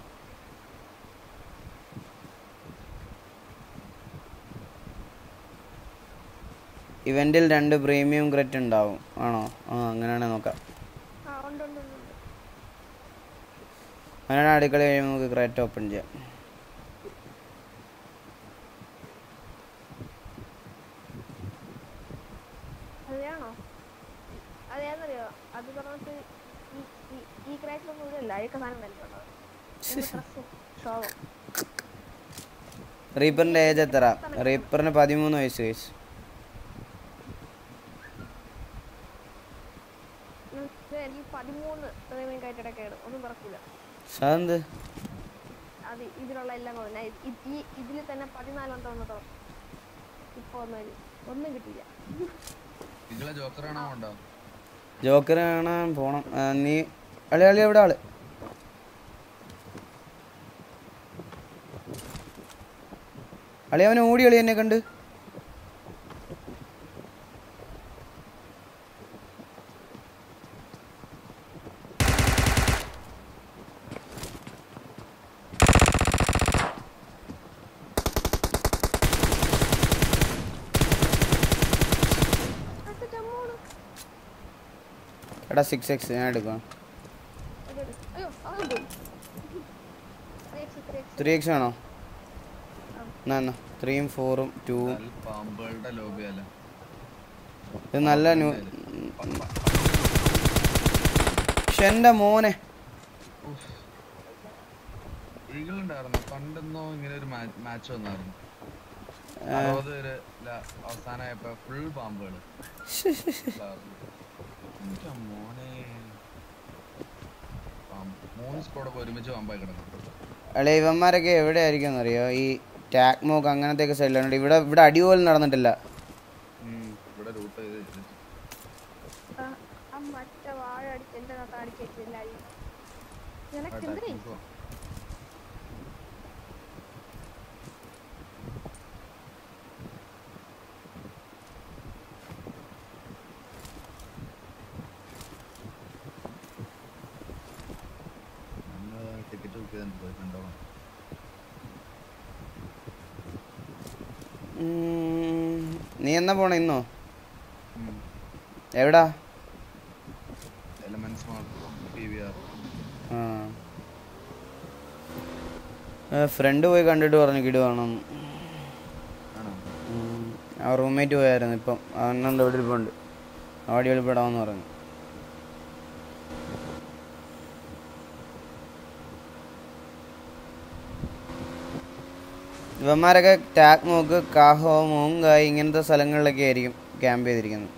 ഇവൻറ്റിൽ രണ്ട് premium ക്രെറ്റ് ഉണ്ടാവും ആണോ ആ അങ്ങനെയാണെങ്കിൽ നോക്കാം ആ ഉണ്ട് ഉണ്ട് ഉണ്ട് ഉണ്ട്. അങ്ങനെയാണ് അടുക്കള കഴിയുമ്പോൾ നമുക്ക് ക്രെറ്റ് ഓപ്പൺ ചെയ്യാം അത് വേണോ അത് ഏതറിയോ അത് പറഞ്ഞിട്ട് ഈ ഈ- ഈ ക്രാക്കിലൊന്നും ഇല്ലല്ലോ അഴുക്ക സാധനം നൽകുന്നുണ്ടോ ശോഭം റീപ്പറിൻ്റെ ഏജ് എത്ര റീപ്പറിന് പതിമൂന്ന് വയസ്സ് വയസ്സ് ഇത് എനിക്ക് പതിമൂന്ന് പ്രീമിയം കയറ്റിടക്കേട് ഒന്നും പറക്കില്ല അതെന്ത് അത് ഇതിലുള്ള എല്ലാം കൂടെ ഞാൻ ഇ- ഈ ഇതിൽ തന്നെ പതിനാലെണ്ണം ഒന്ന് തുറന്നു ഇപ്പൊ ഒന്നും ഒന്നും കിട്ടിയില്ല നിങ്ങളെ ജോക്കർ കാണാൻ ഉണ്ടോ ജോക്കർ കാണാൻ പോണം ആ, നീ അളി അളി എവിടെ ആള് അളി അവൻ ഓടി അളി എന്നെ കണ്ട് അടുത്ത ചമ്മോട് എടാ സിക്സ് എക്സ് ഞാൻ എടുക്കാം അയ്യോ അതുണ്ട് three X three X three X ആണോ എന്നാ എന്നാ ത്രീയും ഫോറും ടൂവും പാമ്പുകളുടെ ലോബിയല്ല ഇത് നല്ല ന്യൂ പക്ഷെ എൻ്റെ മോനെ ഈഗിൾ ഉണ്ടായിരുന്നു പണ്ടെന്നോ ഇങ്ങനെ ഒരു മാച്ച് വന്നായിരുന്നു അറുപത് പേര് ല- അവസാനമായപ്പോ ഫുൾ പാമ്പുകള് എൻ്റെ മോനെ പാമ്പ് മൂന്ന് സ്കോഡൊക്കെ ഒരുമിച്ച് പാമ്പായി കിടക്കും അല്ലെ ഇവന്മാരൊക്കെ എവിടെ ആയിരിക്കും അറിയോ ഈ ടാക് മോക്ക് അങ്ങനത്തെ ഒക്കെ സൈഡിലുണ്ട് ഇവിടെ ഇവിടെ അടി പോലും നടന്നിട്ടില്ല ഉം, ഇവിടെ റൂട്ട് ചെയ്ത് വെച്ചിട്ട്. ആ മറ്റേ വാഴ അടിച്ച് എന്റെ കഥ അടിച്ചില്ല ആ നിനക്ക് attack എന്തിനാ നമുക്ക് പോവാം. നമ്മള് ടിക്കറ്റ് ബുക്ക് ചെയ്തിട്ട് പോയിട്ടുണ്ടോ ഉം, നീ എന്നാ പോണേ ഇന്നോ എവിടാ Elements Mall P V R ആ ഫ്രണ്ട് പോയി കണ്ടിട്ട് പറഞ്ഞു കിടുവാണം ആണോ ആ റൂംമേറ്റ് പോയായിരുന്നു ഇപ്പം അവനുണ്ട് ഇവിടെ ഇരിപ്പുണ്ട് അവിടെ വെളിപ്പെടാമെന്ന് പറഞ്ഞു ഇവന്മാരൊക്കെ ടാക് മോക്ക് കാഹോ മോങ്കായ് ഇങ്ങനത്തെ സ്ഥലങ്ങളിലൊക്കെ ആയിരിക്കും ക്യാമ്പ് ചെയ്തിരിക്കുന്നത്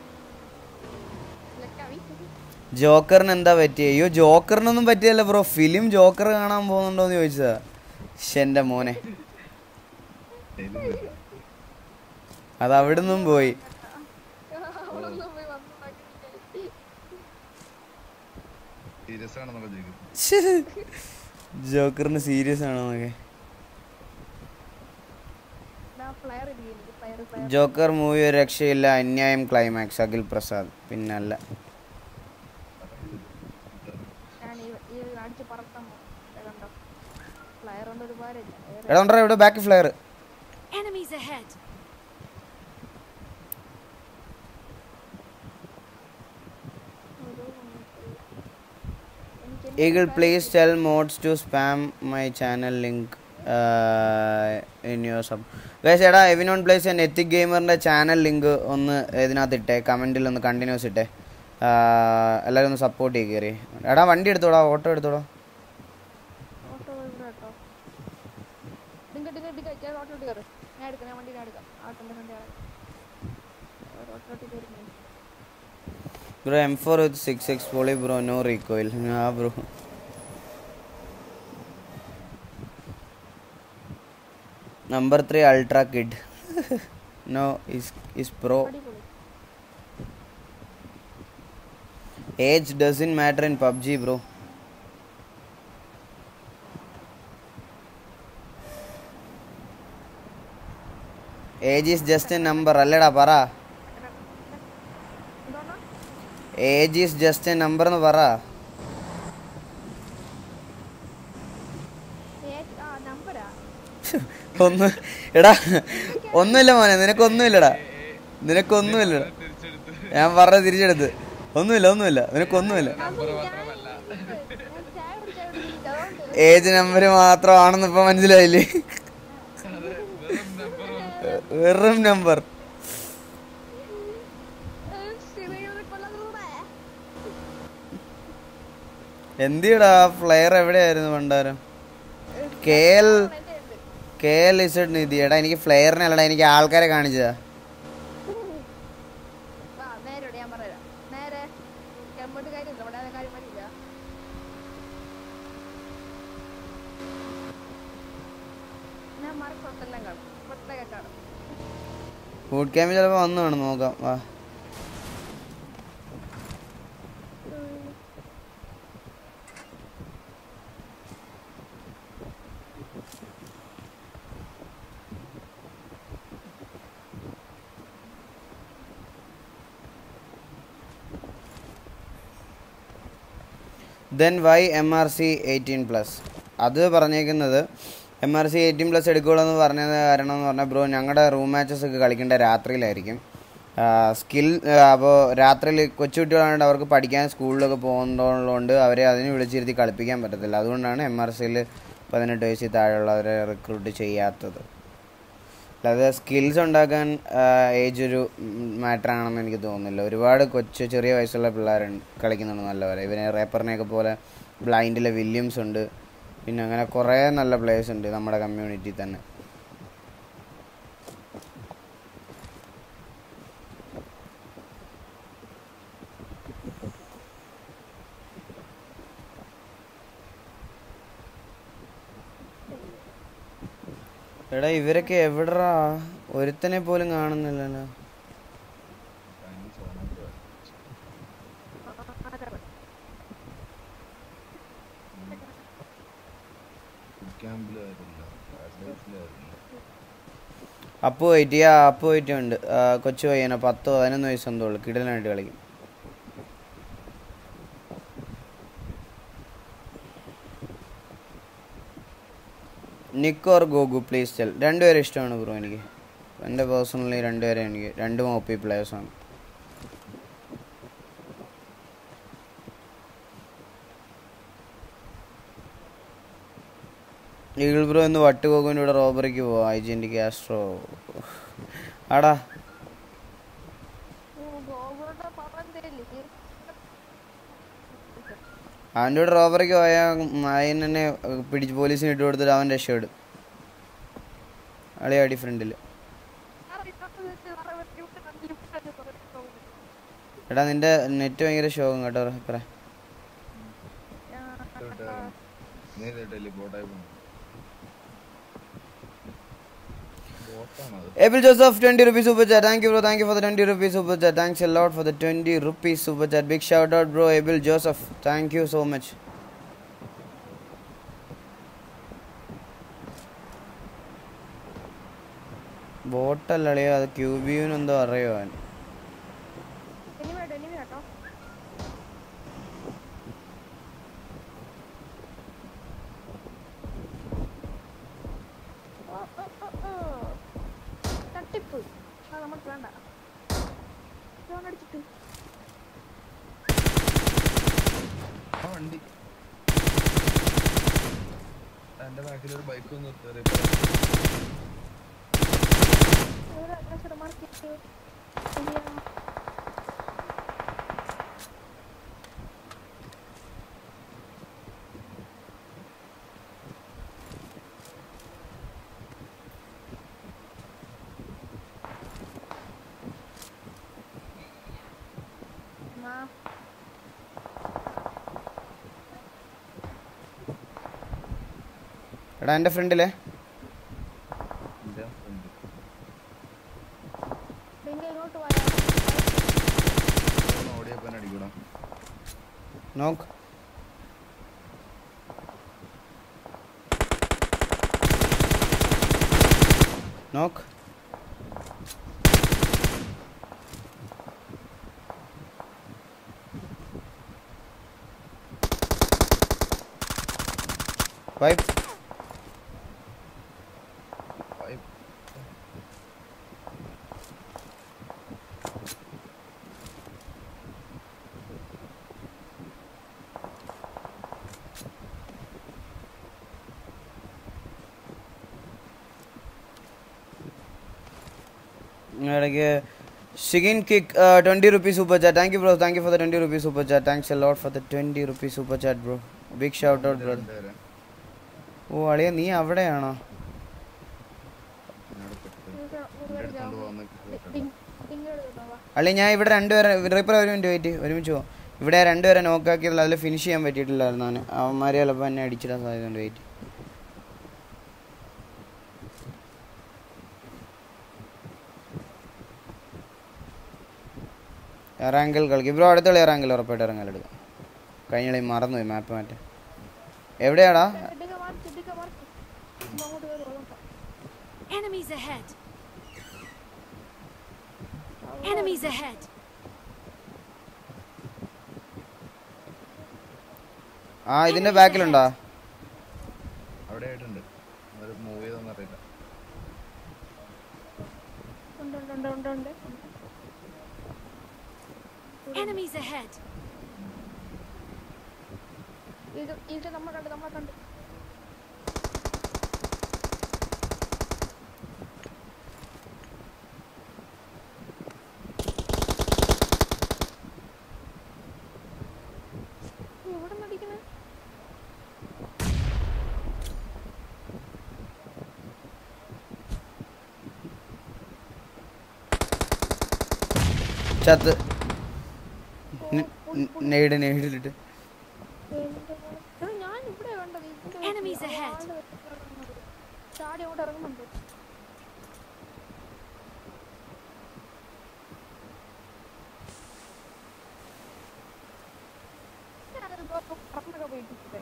ലക്കാവി ജോക്കറിന് എന്താ പറ്റിയ അയ്യോ ജോക്കറിനൊന്നും പറ്റിയല്ല ബ്രോ ഫിലിം ജോക്കർ കാണാൻ പോകുന്നുണ്ടോ എന്ന് ചോദിച്ചതാ ശ്ശെ, എൻ്റെ മോനെ അത് അവിടുന്നും പോയി അവിടെ പോയി വന്നു സീരിയസ് ആണെന്നൊക്കെ ചോദിക്കും ജോക്കറിന് സീരിയസ് ആണോ എന്നൊക്കെ ഫ്ലയർ ഇരിക്കുന്നു ഫ്ലയർ ഫ്ലയർ ജോക്കർ മൂവി ഒരു രക്ഷയില്ല അന്യായം ക്ലൈമാക്സ് അഖിൽ പ്രസാദ് പിന്നല്ല ഞാൻ ഈ ഈ അടിച്ച് പറക്കാൻ പോകും കണ്ടോ ഫ്ലയർ കൊണ്ട് ഒരുപാട് എടാ ഉണ്ടോ ഇവിടെ back flare Enemies ahead! Eagle please tell mods to spam my channel link in your sub guys എടാ എവിനോൺ പ്ലേസ് ആൻഡ് എത്തിക് ഗെയിമറിൻ്റെ ചാനൽ ലിങ്ക് ഒന്ന് ഇതിനകത്ത് ഇട്ടേ കമൻറ്റിൽ ഒന്ന് കണ്ടിന്യൂസ് ഇട്ടേ ആഹ് എല്ലാവരും ഒന്ന് സപ്പോർട്ട് ചെയ്ത് കയറി എടാ വണ്ടി എടുത്തോടാ ഓട്ടോ എടുത്തോടാ ഓട്ടോ ഇവിടെ കേട്ടോ ഡിങ്ക ഡിങ്ക ഡിങ്ക ഞാൻ ഓട്ടോട്ട് കയറ് ഞാൻ എടുക്കാം ഞാൻ വണ്ടി ഞാൻ എടുക്കാം ആട്ടോൻ്റെ വണ്ടി ഓട്ടോട്ട് കയറി bro M four with six X പോളി ബ്രോ നോ റീകോയിൽ ആ bro number three ultra kid no is is pro അടിപൊളി age doesn't matter in PUBG bro age is just a number അല്ലേടാ പറ എന്തോന്നാ age is just a number എന്ന് പറ ഏ- ആ നമ്പരാ ഒന്ന് എടാ ഒന്നുമില്ല മോനെ നിനക്കൊന്നുമില്ലടാ നിനക്കൊന്നുമില്ലടാ ഞാൻ പറഞ്ഞ തിരിച്ചെടുത്ത് ഒന്നുമില്ല ഒന്നുമില്ല നിനക്കൊന്നുമില്ല അത് ഞാൻ ഞാൻ ചായ കുടിച്ചാ കുടിച്ചിട്ട് അതുകൊണ്ട് ഏജ് നമ്പർ മാത്രമാണെന്ന് ഇപ്പൊ മനസ്സിലായില്ലേ വെറും നമ്പർ ശിവയുടെ കൊല്ലാതെ എന്തിടാ ഫ്ലെയർ എവിടെയായിരുന്നു പണ്ടാരം K L K L Z നിധി എടാ എനിക്ക് ഫ്ലെയറിനെ അല്ലടാ എനിക്ക് ആൾക്കാരെ കാണിച്ചതാ ആ നേരോട് ഞാൻ പറയാം നേരെ എമ്മോട്ട് കാര്യമില്ല ഇവിടെ ആ കാര്യം പറ്റില്ല ഞാൻ മറക്കൊട്ടെല്ലാം കാണും പൊട്ടൊക്കെ കാണും ബൂട്ട് ക്യാമ്പ് ചിലപ്പോ വന്നു വേണം നോക്കാം വാ then why M R C eighteen plus അത് പറഞ്ഞേക്കുന്നത് M R C eighteen plus എടുക്കുകയുള്ളൂ എന്ന് പറഞ്ഞത് കാരണം എന്ന് പറഞ്ഞാൽ ബ്രോ ഞങ്ങളുടെ റൂം മാച്ചസ് ഒക്കെ കളിക്കേണ്ട രാത്രിയിലായിരിക്കും സ്കിൽ അപ്പോൾ രാത്രിയിൽ കൊച്ചുകുട്ടികളായിട്ട് അവർക്ക് പഠിക്കാൻ സ്കൂളിലൊക്കെ പോകുന്നതുകൊണ്ട് അവരെ അതിന് വിളിച്ചിരുത്തി കളിപ്പിക്കാൻ പറ്റത്തില്ല അതുകൊണ്ടാണ് എം ആർ സിയിൽ പതിനെട്ട് വയസ്സിൽ താഴെയുള്ളവരെ റിക്രൂട്ട് ചെയ്യാത്തത് അല്ലാതെ സ്കിൽസ് ഉണ്ടാക്കാൻ ഏജ് ഒരു മാറ്റർ ആണെന്ന് എനിക്ക് തോന്നുന്നില്ല ഒരുപാട് കൊച്ചു ചെറിയ വയസ്സുള്ള പിള്ളേരുണ്ട് കളിക്കുന്നുണ്ട് നല്ലപോലെ ഇവനെ റേപ്പറിനെയൊക്കെ പോലെ ബ്ലൈൻഡിലെ വില്യംസ് ഉണ്ട് പിന്നെ അങ്ങനെ കുറേ നല്ല പ്ലേയേഴ്സ് ഉണ്ട് നമ്മുടെ കമ്മ്യൂണിറ്റി തന്നെ എടാ ഇവരൊക്കെ എവിടെടാ ഒരുത്തനെ പോലും കാണുന്നില്ലല്ലോ അപ്പു പോയിട്ട് ആ അപ്പു പോയിട്ടുണ്ട് ആ, കൊച്ചു പയ്യന പത്തോ പതിനൊന്ന് വയസ്സെന്തോ ഉള്ളു കിടലായിട്ട് കളിക്കും നിക്ക് ഓർ ഗോഗു പ്ലീസ് ടെൽ രണ്ടുപേരും ഇഷ്ടമാണ് ബ്രോ എനിക്ക് എൻ്റെ പേഴ്സണലി രണ്ടുപേരും എനിക്ക് രണ്ടും ഒ പി പ്ലേയേഴ്സാണ് ഈഗിൾ ബ്രോ ഇന്ന് വട്ടുപോകുവിൻ്റെ കൂടെ റോബറിക്ക് പോവാം ഐ ജി എൻ്റെ കാസ്ട്രോ ആടാ ഗോകുലത്തെ പവൻ തരില്ലേ അവൻ്റെ കൂടെ റോബറിക്ക് പോയാൽ അയൻ തന്നെ പിടിച്ച് പോലീസിന് ഇട്ട് കൊടുത്തിട്ട് അവൻ രക്ഷപ്പെടും അളിയാടി ഫ്രണ്ടിൽ എടാ നിന്റെ നെറ്റ് ഭയങ്കര ഷോക്കും കേട്ടോ പറ നീ ടെലിപോർട്ടായി പോണു ബോട്ടാണത് Abel Joseph, 20 rupees super chat. Thank you, bro. Thank you for the 20 rupees super chat. Thanks a lot for the 20 rupees super chat. Big shout out, bro. Abel Joseph. Thank you so much. ബോട്ടല്ലേ അത് ക്യൂബിയൂന് എന്തോ അറിയോ അവൻ ഇനി വേട്ടോ ഇനി വേട്ടോ ഓ, ഓ, ഓ, ഓ. തട്ടിപ്പ് അത് നമുക്ക് വേണ്ട ലോൺ അടിച്ചിട്ട് ആ വണ്ടി എന്റെ ബാക്കിൽ ഒരു ബൈക്ക് ഒന്ന് നിർത്തി ഒരു അഡ്രസ് മാർക്ക് ചെയ്തു Ma. എടാ എൻ്റെ ഫ്രണ്ടിലെ പിന്നെ ഇങ്ങോട്ട് പോയാ ഓടിയപ്പൻ അടിക്കണം നോക്ക് നോക്ക് വൈപ്പ് ഇടയ്ക്ക് ഷിഗിൻ കിക്ക് twenty rupees super chat thank you bro thank you for the twenty rupees super chat thanks a lot for the twenty rupees super chat bro big shout out bro ഓ അളിയ നീ അവിടെയാണോ അളിയ ഞാൻ ഇവിടെ രണ്ടുപേരെ റിപ്പർ ഒരു മിനിറ്റ് വെയിറ്റ് ഒരുമിച്ച് പോകും ഇവിടെ രണ്ടുപേരെ നോക്കാക്കിയതിൽ അതിൽ ഫിനിഷ് ചെയ്യാൻ പറ്റിയിട്ടില്ലായിരുന്നു അവന് അവന്മാരെ ചിലപ്പോൾ എന്നെ അടിച്ചിടാൻ സാധ്യതയുണ്ട് വെയിറ്റ് ഇറാങ്കിൽ കളിക്കും ബ്രോ അടുത്തുള്ള ഇറാങ്കിൽ ഉറപ്പായിട്ട് ഇറങ്ങലെടുക്കാം കഴിഞ്ഞ കളി മറന്നുപോയി മാപ്പ് മാറ്റാൻ എവിടെയാടാ ഇടുക മാർക്ക് ഇടുക മാർക്ക് അങ്ങോട്ട് കയറി നോക്കാം Enemies ahead. Enemies ahead. ആ ഇതിന്റെ ബാക്കിലുണ്ടോ അവിടെ ആയിട്ടുണ്ട് അത് മൂവ് ചെയ്തൊന്നും അറിയില്ല ഉണ്ട് ഉണ്ട് ഉണ്ട് ഉണ്ട് ഉണ്ട് Enemies ahead. ഇത് ഇത് നമ്മൾ കണ്ട് നമ്മളെ കണ്ട് എവിടെ നടിക്കണേ ചത്ത് നെയ്ഡ് നെയ്ഡിലിട്ട് എടാ, ഞാൻ ഇവിടെ കണ്ടത് ഇതിന്റെ Enemies ahead. ആള് ഇറങ്ങുന്നത്. ചാടി അങ്ങോട്ട് ഇറങ്ങുന്നുണ്ട് ഞാനത് ഇപ്പൊ പറന്നൊക്കെ പോയിട്ടില്ലേ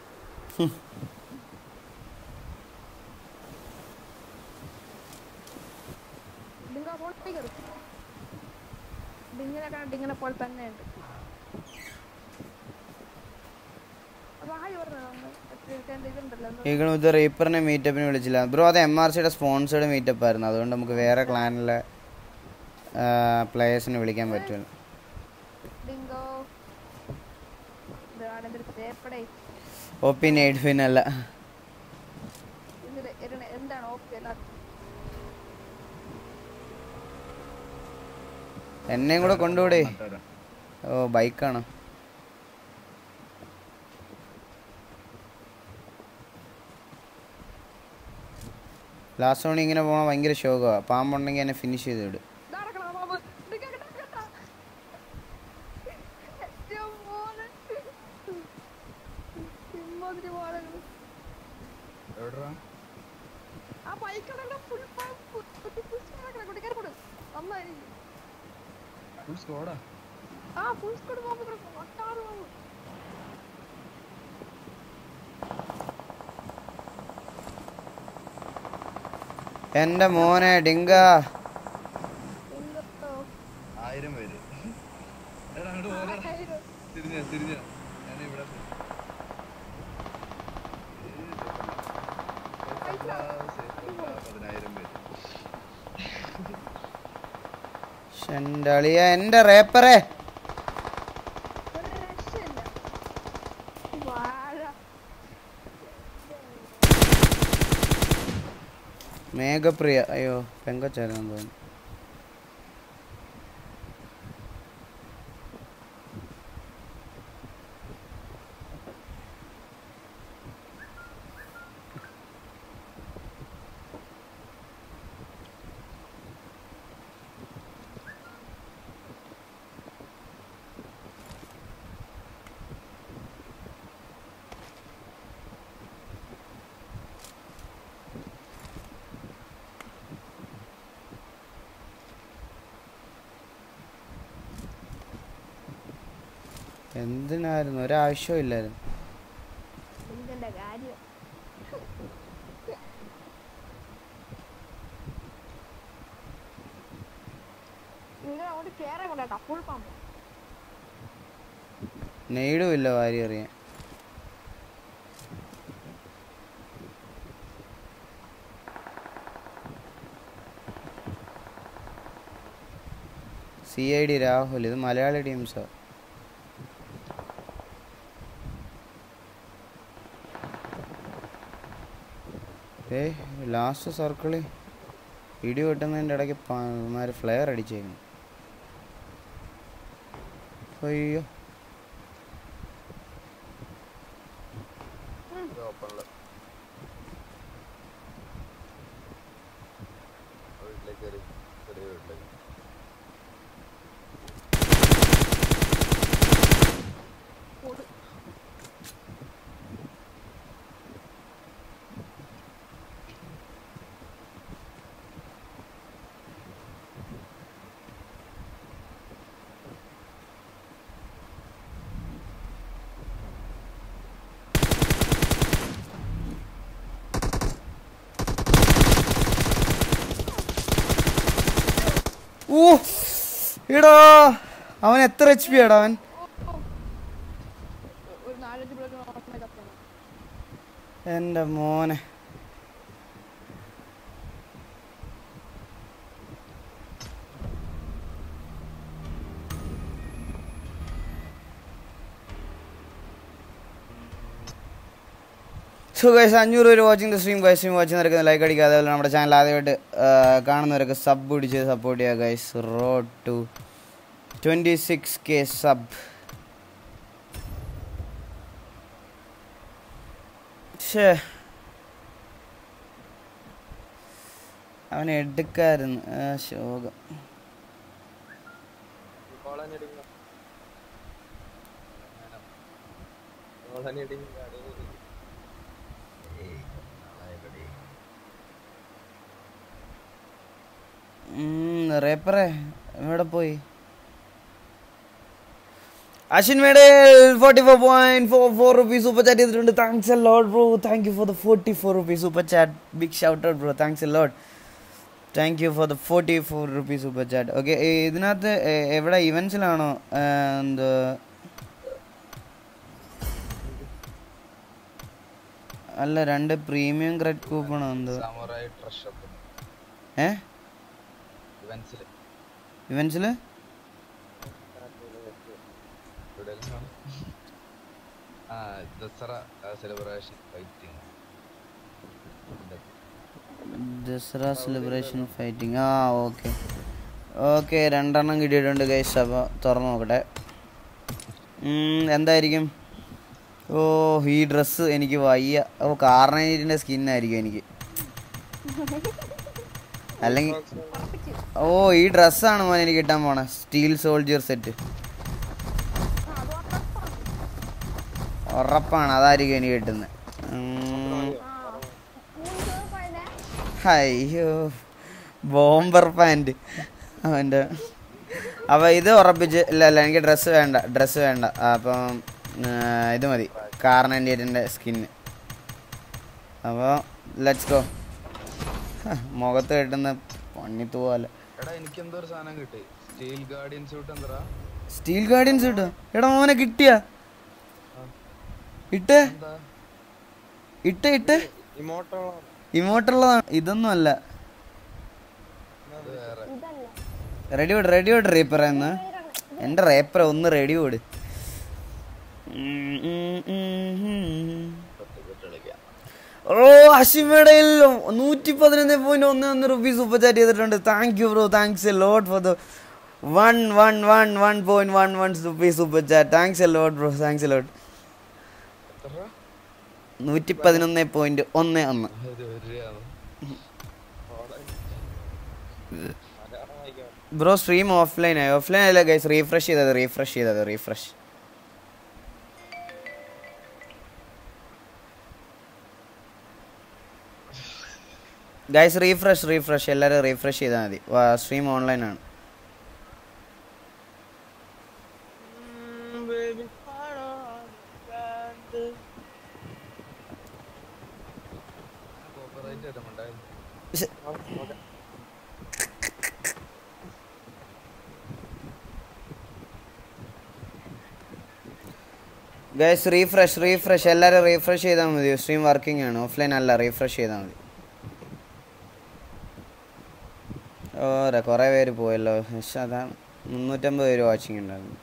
ഡിങ്ക ഫോണിലേക്ക് കയറി ഡിങ്ങിനെ കണ്ട് ഡിങ്ങിനെ പോലെ തന്നെ ഉണ്ട് അപ്പൊ ആര് പറഞ്ഞത് ഇതുണ്ടല്ലോ എന്തോ ഈഗിളും ഇത് റീപ്പറിനെ മീറ്റപ്പിന് വിളിച്ചില്ല ബ്രോ അത് എം ആർ സിയുടെ സ്പോൺസേഡ് മീറ്റപ്പ് ആയിരുന്നു അതുകൊണ്ട് നമുക്ക് വേറെ ക്ലാനിലെ പ്ലേയേഴ്സിനെ വിളിക്കാൻ പറ്റില്ല ഡിങ്കോ ഇതാണ് എന്തൊരു തേപ്പടേ ഒപ്പി നെയ്ഡ് പിന്നല്ല ഇതില് എരണ- എന്താണ് ഓക്കെ അല്ലാത്ത എന്നെയും കൂടെ കൊണ്ടുകൂടെ മറ്റവരാ. ഓ ബൈക്കാണ് ലാസ്റ്റ് ഓണി ഇങ്ങനെ പോകണം ഭയങ്കര ശോകമാണ് പാമ്പുണ്ടെങ്കിൽ എന്നെ ഫിനിഷ് ചെയ്ത് വിടും നടക്കണ മാമ ഡിങ്ക കിട്ടാ കിട്ടാ ഏറ്റവും മോനെ ഇമ്മാതിരി മോനങ്ങൾ എവിടെടാ? ആ ബൈക്കടല്ല ഫുൾ കുട്ടിക്കാരെ കൊടു നന്നായിരിക്കും Full squad ആ? ആ ഫുൾ സ്കോഡ് പോകുമ്പോ കിടക്കും ഒട്ടാറ് പോകും എൻ്റെ മോനെ ഡിങ്ക എന്തോ ആയിരം പേര് എടാ, അങ്ങോട്ട് പോരെടാ. തിരിഞ്ഞ തിരിഞ്ഞ ഞാൻ ഇവിടെ പതിനായിരം പേര് എൻ്റെ അളിയ എൻ്റെ റേപ്പറേ ഒരു രക്ഷയില്ല വാഴ മേഘപ്രിയ അയ്യോ പെങ്കച്ചായിരുന്നു തോന്നുന്നു എന്തിനായിരുന്നു ഒരാവശ്യവും ഇല്ലായിരുന്നു എന്തിന്റെ കാര്യം നിങ്ങൾ അങ്ങോട്ട് കേറാൻ കൊണ്ടാ ഫുൾ പാമ്പ് നെയ്ഡും ഇല്ല വാരി അറിയാൻ സി ഐ ഡി രാഹുൽ ഇത് മലയാളി ടീംസാ ഏ ലാസ്റ്റ് സർക്കിളിൽ ഇടി വെട്ടുന്നതിൻ്റെ ഇടയ്ക്ക് മാര് ഫ്ലെയർ അടിച്ചേക്കുന്നു അയ്യോ ഓപ്പണില് വീട്ടിലേക്ക് കയറി ചെറിയ വീട്ടിലേക്ക് ഓ എടാ അവൻ എത്ര എച്ച് പി ആടാ അവൻ ഒരു നാലഞ്ച് ബ്ലോക്ക് ഓപ്പൺ കത്തണം എൻ്റെ മോനെ സോ ഗൈസ് അഞ്ഞൂറ് പേര് watching the stream guys stream watch നടക്കുന്ന ലൈക്ക് അടിക്കുക അതേപോലെ നമ്മുടെ ചാനൽ ആദ്യമായിട്ട് ആ, കാണുന്നവരൊക്കെ സബ് പിടിച്ച് സപ്പോർട്ട് ചെയ്യുക guys road to twenty six K sub ഷേ അവൻ എടുക്കായിരുന്നു ആ, ശോകം റേപ്പറേ എവിടെ പോയി അശ്വിൻ മേഡൽ forty four point four four rupees super chat ചെയ്തിട്ടുണ്ട് thanks a load bro thank you for the forty four rupees super chat big shout out bro thanks a load thank you for the forty four rupees super chat okay ഇതിനകത്ത് എ- എവിടെ ഇവൻസിലാണോ എന്താ അല്ല രണ്ട് premium cred കൂപ്പണോ എന്തോ സാമുറായി ട്രഷപ്പ് ഏ ഇവൻസിൽ ഇവൻസിൽ എവിടെയെങ്കിലും ആ Dussehra celebration fighting Dussehra celebration fighting ആ ഓക്കെ ഓക്കെ രണ്ടെണ്ണം കിട്ടിയിട്ടുണ്ട് ഗൈസ് അപ്പോൾ തുറന്നു നോക്കട്ടെ ഉം, എന്തായിരിക്കും ഓ ഈ ഡ്രസ്സ് എനിക്ക് വയ്യ ഓ കാർണേറ്റിൻ്റെ സ്കിന്നായിരിക്കും എനിക്ക് അല്ലെങ്കിൽ ഓ ഈ ഡ്രസ്സാണ് മോനെ എനിക്ക് കിട്ടാൻ പോണേ സ്റ്റീൽ സോൾജിയർ സെറ്റ് ഉറപ്പാണ് അതായിരിക്കും എനിക്ക് കിട്ടുന്നത് അയ്യോ ബോംബർ പാൻറ് അവൻ്റെ അപ്പോൾ ഇത് ഉറപ്പിച്ച് ഇല്ല ഇല്ല എനിക്ക് ഡ്രസ്സ് വേണ്ട ഡ്രസ്സ് വേണ്ട അപ്പം ആ, ഇത് മതി കാർണൻറ്റേറ്റിൻ്റെ സ്കിന്ന് അപ്പോൾ ലെറ്റ്സ് ഗോ മുഖത്ത് കിട്ടുന്ന പണിത്തു പോലെ എടാ എനിക്ക് എന്തോ ഒരു സാധനം കിട്ടി സ്റ്റീൽ ഗാർഡിയൻ സൂട്ട് എന്താ സ്റ്റീൽ ഗാർഡിയൻസ് കിട്ടോ എടാ മോനെ കിട്ടിയ ഇട്ട് എന്താ ഇട്ട് ഇട്ട് ഇമോട്ടുള്ളതാണ് ഇതൊന്നും അല്ല അത് വേറെ റെഡി വിട് റെഡി വിട് റേപ്പർ എന്ന് എൻ്റെ റേപ്പർ ഒന്ന് റെഡി വിട് ഓ അഷിമടയിൽ നൂറ്റി പതിനൊന്ന് പോയിന്റ് ഒന്ന് ഒന്ന് റുപ്പീസ് സൂപ്പർ ചാറ്റ് ചെയ്തിട്ടുണ്ട് thank you bro thanks a lot for the one one one one point one one rupees super chat thanks a lot bro thanks a lot എത്ര നൂറ്റി പതിനൊന്ന് പോയിന്റ് ഒന്ന് ഒന്ന് ഒരു ഒരു രൂപയാണ്. ബ്രോ സ്ട്രീം ഓഫ്ലൈൻ ആയി ഓഫ്ലൈൻ അല്ല ഗൈസ് റീഫ്രഷ് ചെയ്തത് റീഫ്രഷ് ചെയ്തത് റീഫ്രഷ് ഗൈസ് റീഫ്രഷ് റീഫ്രഷ് എല്ലാവരും റീഫ്രഷ് ചെയ്താൽ മതി സ്ട്രീം ഓൺലൈൻ ആണ് കോപ്പറേറ്റ് ഇടുന്നുണ്ടായിരുന്നു ഗൈസ് റീഫ്രഷ് റീഫ്രഷ് എല്ലാവരും റീഫ്രഷ് ചെയ്താൽ മതി സ്ട്രീം വർക്കിംഗ് ആണ് ഓഫ്ലൈൻ അല്ല റീഫ്രഷ് ചെയ്താൽ മതി ഓരെ കുറേ പേര് പോയല്ലോ പക്ഷെ അതാണ് മുന്നൂറ്റമ്പത് പേര് വാച്ചിങ് ഉണ്ടായിരുന്നു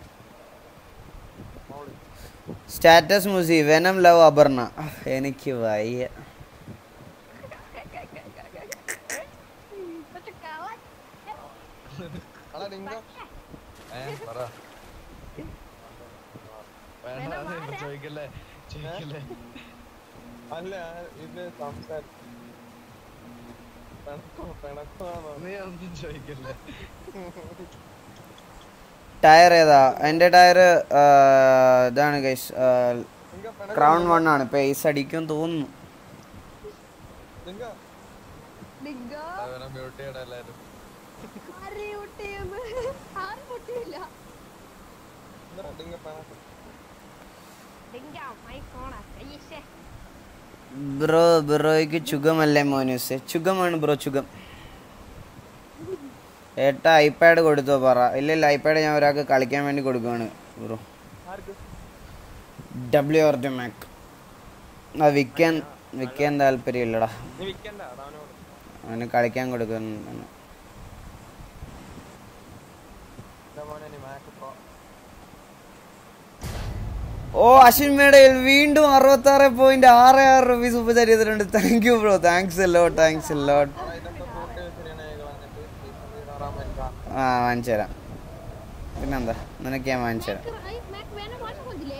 സ്റ്റാറ്റസ് മുസി വെനം ലവ് അപർണ എനിക്ക് വയ്യ ഇതൊക്കെ കള്ളൻ. അടാ ഡിങ്ക ഏ, പറ. വേണ്ട, അത് എന്നോട് ചോദിക്കല്ലേ ചോദിക്കല്ലേ അല്ല ഇത് സംസാരിക്കും പിണക്കോ പിണക്കമാണോ നീ ഒന്നും ചോദിക്കല്ലേ ടയർ ഏതാ എൻ്റെ ടയർ ഇതാണ് ഗൈസ് ഡിങ്ക ക്രൗൺ വൺ ആണ് പേസ് അടിക്കും തോന്നുന്നു ഡിങ്ക ഡിങ്കോ, അവനെ മ്യൂട്ട് ചെയ്യണം എല്ലാരും ആര് പൊട്ടിയെന്ന്? ആരും പൊട്ടിയില്ല. എന്താ ഡിങ്ക പിണക്കം ഡിങ്ക, mic on ആ. അയ്യേ, ശ്ശേ. ബ്രോ ബ്രോയ്ക്ക് ചുഗമല്ലേ മോനൂസ് ചുഗമാണ് ബ്രോ ചുഗം ഏട്ടാ ഐപാഡ് കൊടുത്തോ പറ ഇല്ല ഇല്ല ഐപാഡ് ഞാൻ ഒരാൾക്ക് കളിക്കാൻ വേണ്ടി കൊടുക്കുകയാണ് ബ്രോ ആർക്ക് ഡബ്ല്യു ആർ ടി മാക് അത് വിൽക്കാൻ വിൽക്കാൻ താല്പര്യമില്ലടാ നീ വിൽക്കണ്ട അവനോട് അവന് കളിക്കാൻ കൊടുക്കുന്നു എന്റെ മോനെ നീ മാക്ക് പ്രോ ഓ അശ്വിൻ മേടയിൽ വീണ്ടും അറുപത്തി ആറ് പോയിന്റ് ആറ് ആറ് റുപ്പീസ് ഉപ ചെയ്തിട്ടുണ്ട് താങ്ക് യു ബ്രോ താങ്ക്സ് എല്ലോ താങ്ക്സ് എല്ലോ എടാ ഇതൊക്കെ കൂട്ടി വെച്ചിരിക്കണേ കളഞ്ഞിട്ട് സീസൺ തീരാറാൻ വേണ്ടി ആ വാങ്ങിച്ചു തരാം പിന്നെന്താ നിനക്ക് ഞാൻ വാങ്ങിച്ചു തരാം മാക്ക് ഐ- മാക്ക് വേണം വാട്സപ്പ് വന്നില്ലേ?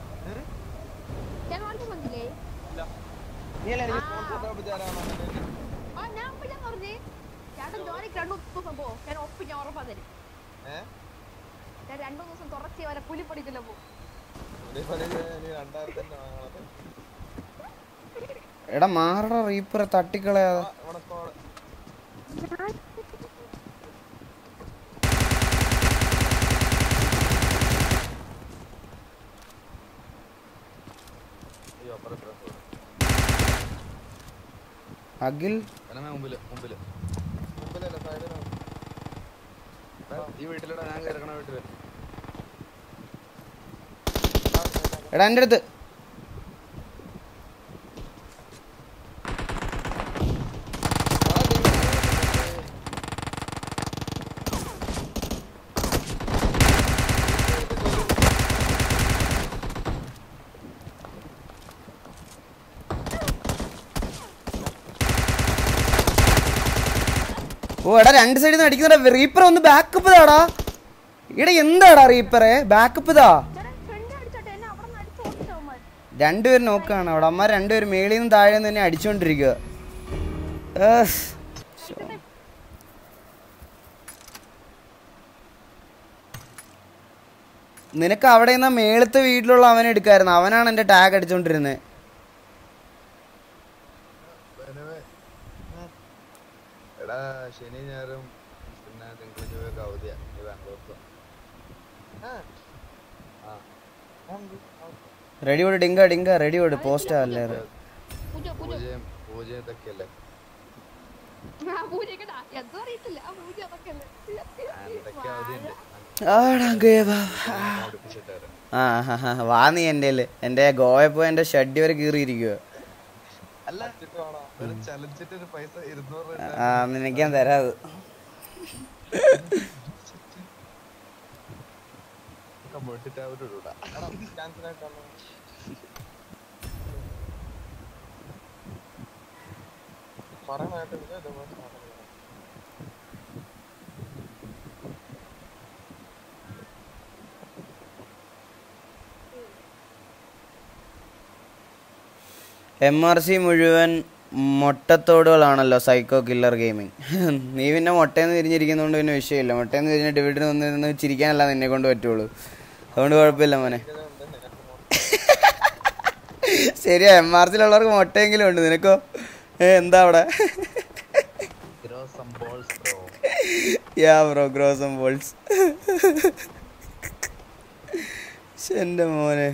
ഞാൻ വാട്സപ്പ് വന്നില്ലേ? നീ അല്ലേ എനിക്ക് സ്പോൺസർ ജോബ് തരാനാണ് ആ, ഞാൻ ഇപ്പൊ ഞാൻ പറഞ്ഞേ. ചേട്ടൻ ജോലിക്ക് രണ്ടു ദിവസം പോ. ഞാൻ ഒപ്പ് ഞാൻ ഉറപ്പാ തരും. ഏഹ് ഞാൻ രണ്ടു ദിവസം തുടർച്ചയായി വരെ കൂലിപ്പണിക്കില്ല പോകും നീ രണ്ടായിരത്തിന്റെ വാങ്ങണത് എടാ മാറട റീപ്പർ തട്ടിക്കളയാതെ ആ, ഇവിടെ കോള് അയ്യോ അപ്പുറം അഖിൽ അവനെ മുമ്പില് മുമ്പില് മുമ്പിലല്ല സൈഡിലാണ് എടാ, ഈ വീട്ടിലൂടെ ഞാൻ കിടക്കണ വീട്ടില് എടാ എൻ്റെ അടുത്ത് ഓ എടാ രണ്ട് സൈഡിൽ നിന്ന് അടിക്കുന്നുണ്ട് റീപ്പർ ഒന്ന് ബാക്കപ്പ് താടാ ഇവിടെ എന്താടാ റീപ്പറെ ബാക്കപ്പ് താ ചേട്ടൻ ഫ്രണ്ട് അടിച്ചോട്ടെ എന്നെ അവിടെ നിന്ന് അടിച്ചു ഓടിച്ചവന്മാർ രണ്ടുപേരും നോക്കാണ് അവിടെ അമ്മ രണ്ടുപേരും മേളിൽ നിന്ന് താഴെ നിന്ന് തന്നെ അടിച്ചുകൊണ്ടിരിക്കുക ഏഹ്. നിനക്ക് അവിടെ നിന്ന് മേളത്തെ വീട്ടിലുള്ള അവനെ എടുക്കായിരുന്നു അവനാണ് എന്റെ ടാഗ് അടിച്ചോണ്ടിരുന്നത് anyway, എടാ ശനി ഞായറും പിന്നെ തിങ്കളും ചൊവ്വയൊക്കെ അവധിയാ ഈ ബാംഗ്ലൂർക്ക് ആ റെഡി ഓട് ഡിങ്ക ഡിങ്ക റെഡി ഓട് പോസ്റ്റ് ആവല്ലേ പൂജ പൂജ പൂജയും പൂജയും ഇതൊക്കെ അല്ലേ ആ പൂജക്കടാ എന്തോ അറിയത്തില്ല ആ പൂജ അതൊക്കെ അല്ലേ എന്തൊക്കെ അവധിയുണ്ട് പഠിപ്പിച്ചിട്ട് വരാം ആ ഹാ ഹാ വാ നീ എൻ്റെ എൻ്റെ ഗോവയിൽ പോയി എൻ്റെ ഷഡ്ഡി വരെ കീറിയിരിക്കുക അല്ല ഒരു ചലച്ചിട്ട് ഒരു പൈസ ഇരുന്നൂറ് രൂപ ആ നിനക്ക് ഞാൻ തരാം അത് കമ്മ്യൂണിറ്റി അവർ ഇടൂടാ ക്യാൻസൽ ആയിട്ടാണ് പറയണായിട്ടില്ല ഇതുപോലെ സാധനം എം ആർ സി മുഴുവൻ മൊട്ടത്തോടുകളാണല്ലോ സൈക്കോ കില്ലർ ഗെയിമിങ് നീ പിന്നെ മുട്ടയെന്ന് തിരിഞ്ഞിരിക്കുന്നതുകൊണ്ട് പിന്നെ വിഷയമില്ല മുട്ടയെന്ന് തിരിഞ്ഞിട്ട് വീട്ടിൽ നിന്ന് നിന്ന് ചിരിക്കാനല്ല നിന്നെ കൊണ്ട് പറ്റുള്ളൂ അതുകൊണ്ട് കുഴപ്പമില്ല മോനെ ശരിയാ എം ആർ സിയിലുള്ളവർക്ക് മുട്ടയെങ്കിലും ഉണ്ട് നിനക്കോ ഏ എന്താ അവിടെ grow some balls bro yeah bro grow some balls എൻ്റെ മോനെ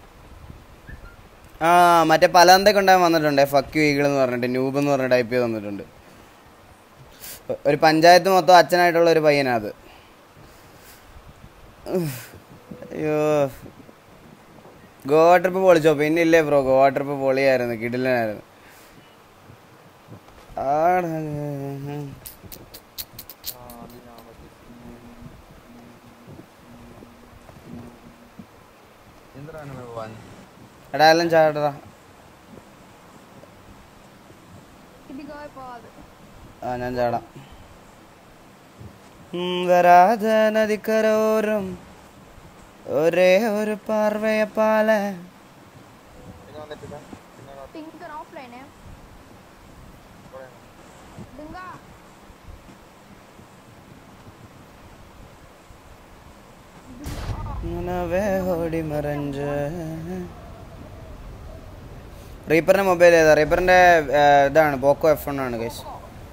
ആ മറ്റേ പലന്തൊക്കെ ഉണ്ടാകാൻ വന്നിട്ടുണ്ട് ഫക്ക് യു ഈഗിൾ എന്ന് പറഞ്ഞിട്ട് ന്യൂബ് എന്ന് പറഞ്ഞ ടൈപ്പ് ചെയ്ത് വന്നിട്ടുണ്ട് ഒ- ഒരു പഞ്ചായത്ത് മൊത്തം അച്ഛനായിട്ടുള്ള ഒരു പയ്യനാ അത് ഉഫ്. അയ്യോ ഗോവ ട്രിപ്പ് പൊളിച്ചോ പിന്നെ ഇല്ലേ ബ്രോ ഗോവ ട്രിപ്പ് പൊളിയായിരുന്നു കിടിലനായിരുന്നു ആടാ എടാ എല്ലാം ചാടടാ ഇതിഗോ പോവാതെ ആ ഞാൻ ചാടാം ഉം, വരാതെ നദിക്കരോരം ഒരേ ഒരു പാർവയ പാല പിന്നെ വന്നിട്ടില്ല പിന്നെ കാ- പിങ്ക് ഓഫ്ലൈനെ ഇവിടെ. ഡിങ്ക ഇങ്ങനെ ഓടി മറഞ്ച് റീപ്പറിന്റെ മൊബൈൽ ഏതാ റീപ്പറിന്റെ ആ, ഇതാണ് പോക്കോ എഫ് വൺ ആണ് ഗൈസ്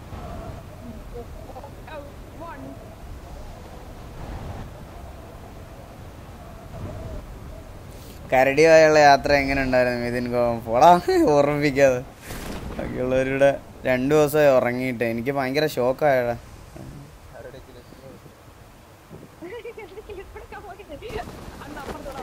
വൺ കരടിയായുള്ള യാത്ര എങ്ങനെ ഉണ്ടായിരുന്നു ഇതിൻ പോടാ ഓർമ്മിപ്പിക്കാതെ ബാക്കിയുള്ളവരുടെ രണ്ടു ദിവസമായി ഉറങ്ങിയിട്ട് എനിക്ക് ഭയങ്കര ഷോക്കായടാ ആരുടെ കിലോ? എടുക്കാൻ പോയിട്ട് അന്ന് അപ്പുറത്തോടെ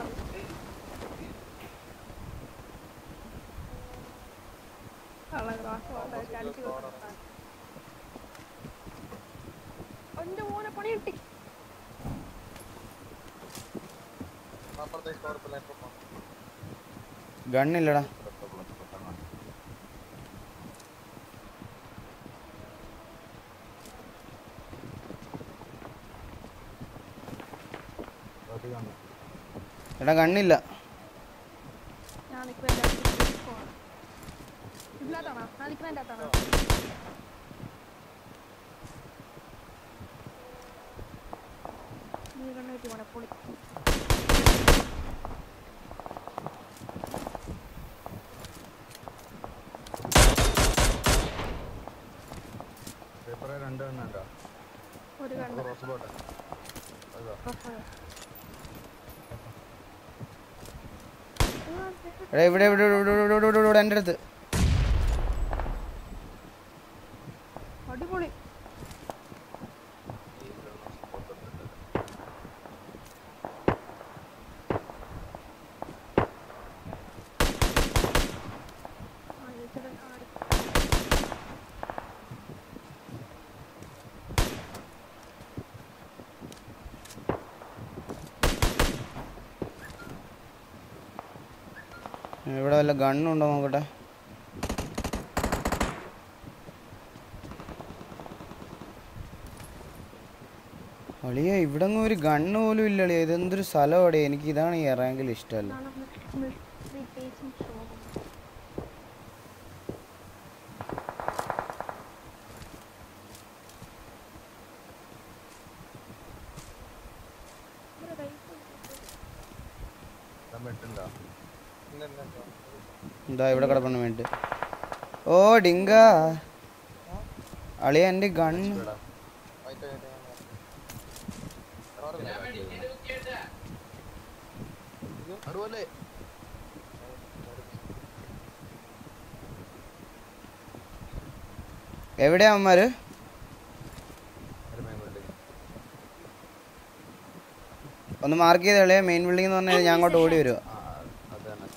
ഒന്റെ മോനെ പണി കിട്ടി അപ്പുറത്തേക്ക് power plant ഇപ്പൊ പോണം. ഗണ്ണില്ലടാ എടാ ഗണ്ണില്ല ഞാൻ നിൽക്കുന്ന ഇതിലാത്താണോ ഞാൻ നിൽക്കുന്നതിൻ്റെ അകത്താണോ നീ കണ്ണു കിട്ടി പോണെ പൊളി പേപ്പറെ രണ്ട് എണ്ണുണ്ടോ ഒരു കണ്ണ് ക്രോസ് ബോട്ട് അതാ എടാ ഇവിടെ ഇവിടെ ഇവിടെ ഇവിടെ ഇവിടെ ഇവിടെ ഇവിടെ എൻ്റെ അടുത്ത് അടിപൊളി ആ, ചേച്ചിയുടെ ആട്. ഇവിടെ വല്ല ഗണ്ണുണ്ടോ നോക്കട്ടെ അളിയ ഇവിടെ ഒരു ഗണ്ണ് പോലും ഇല്ല അളിയ ഇതെന്തൊരു സ്ഥലമാടേ എനിക്ക് ഇതാണ് ഈ ഇറങ്ങെങ്കിൽ ഇഷ്ടമല്ല ഇതാണ് മിലിറ്ററി ബേസും ഷോപ്പും ഇവിടെ റൈറ്റ് വെട്ടുണ്ടോ ഇല്ല, ഇല്ല, ഇല്ല. എന്താ ഇവിടെ കിടപ്പുണ്ട് വേണ്ടി ഓ ഡിങ്ക അളിയ എൻ്റെ ഗണ്ണ് White, white, white. അവിടെ ഇല്ല. അതുപോലെ എവിടെയാ അവന്മാര് ഒന്ന് മാർക്ക് ചെയ്ത് കളിയാ മെയിൻ ബിൽഡിംഗ് എന്ന് പറഞ്ഞാൽ ഞാൻ അങ്ങോട്ട് ഓടി വരുമോ ആ അതാണ്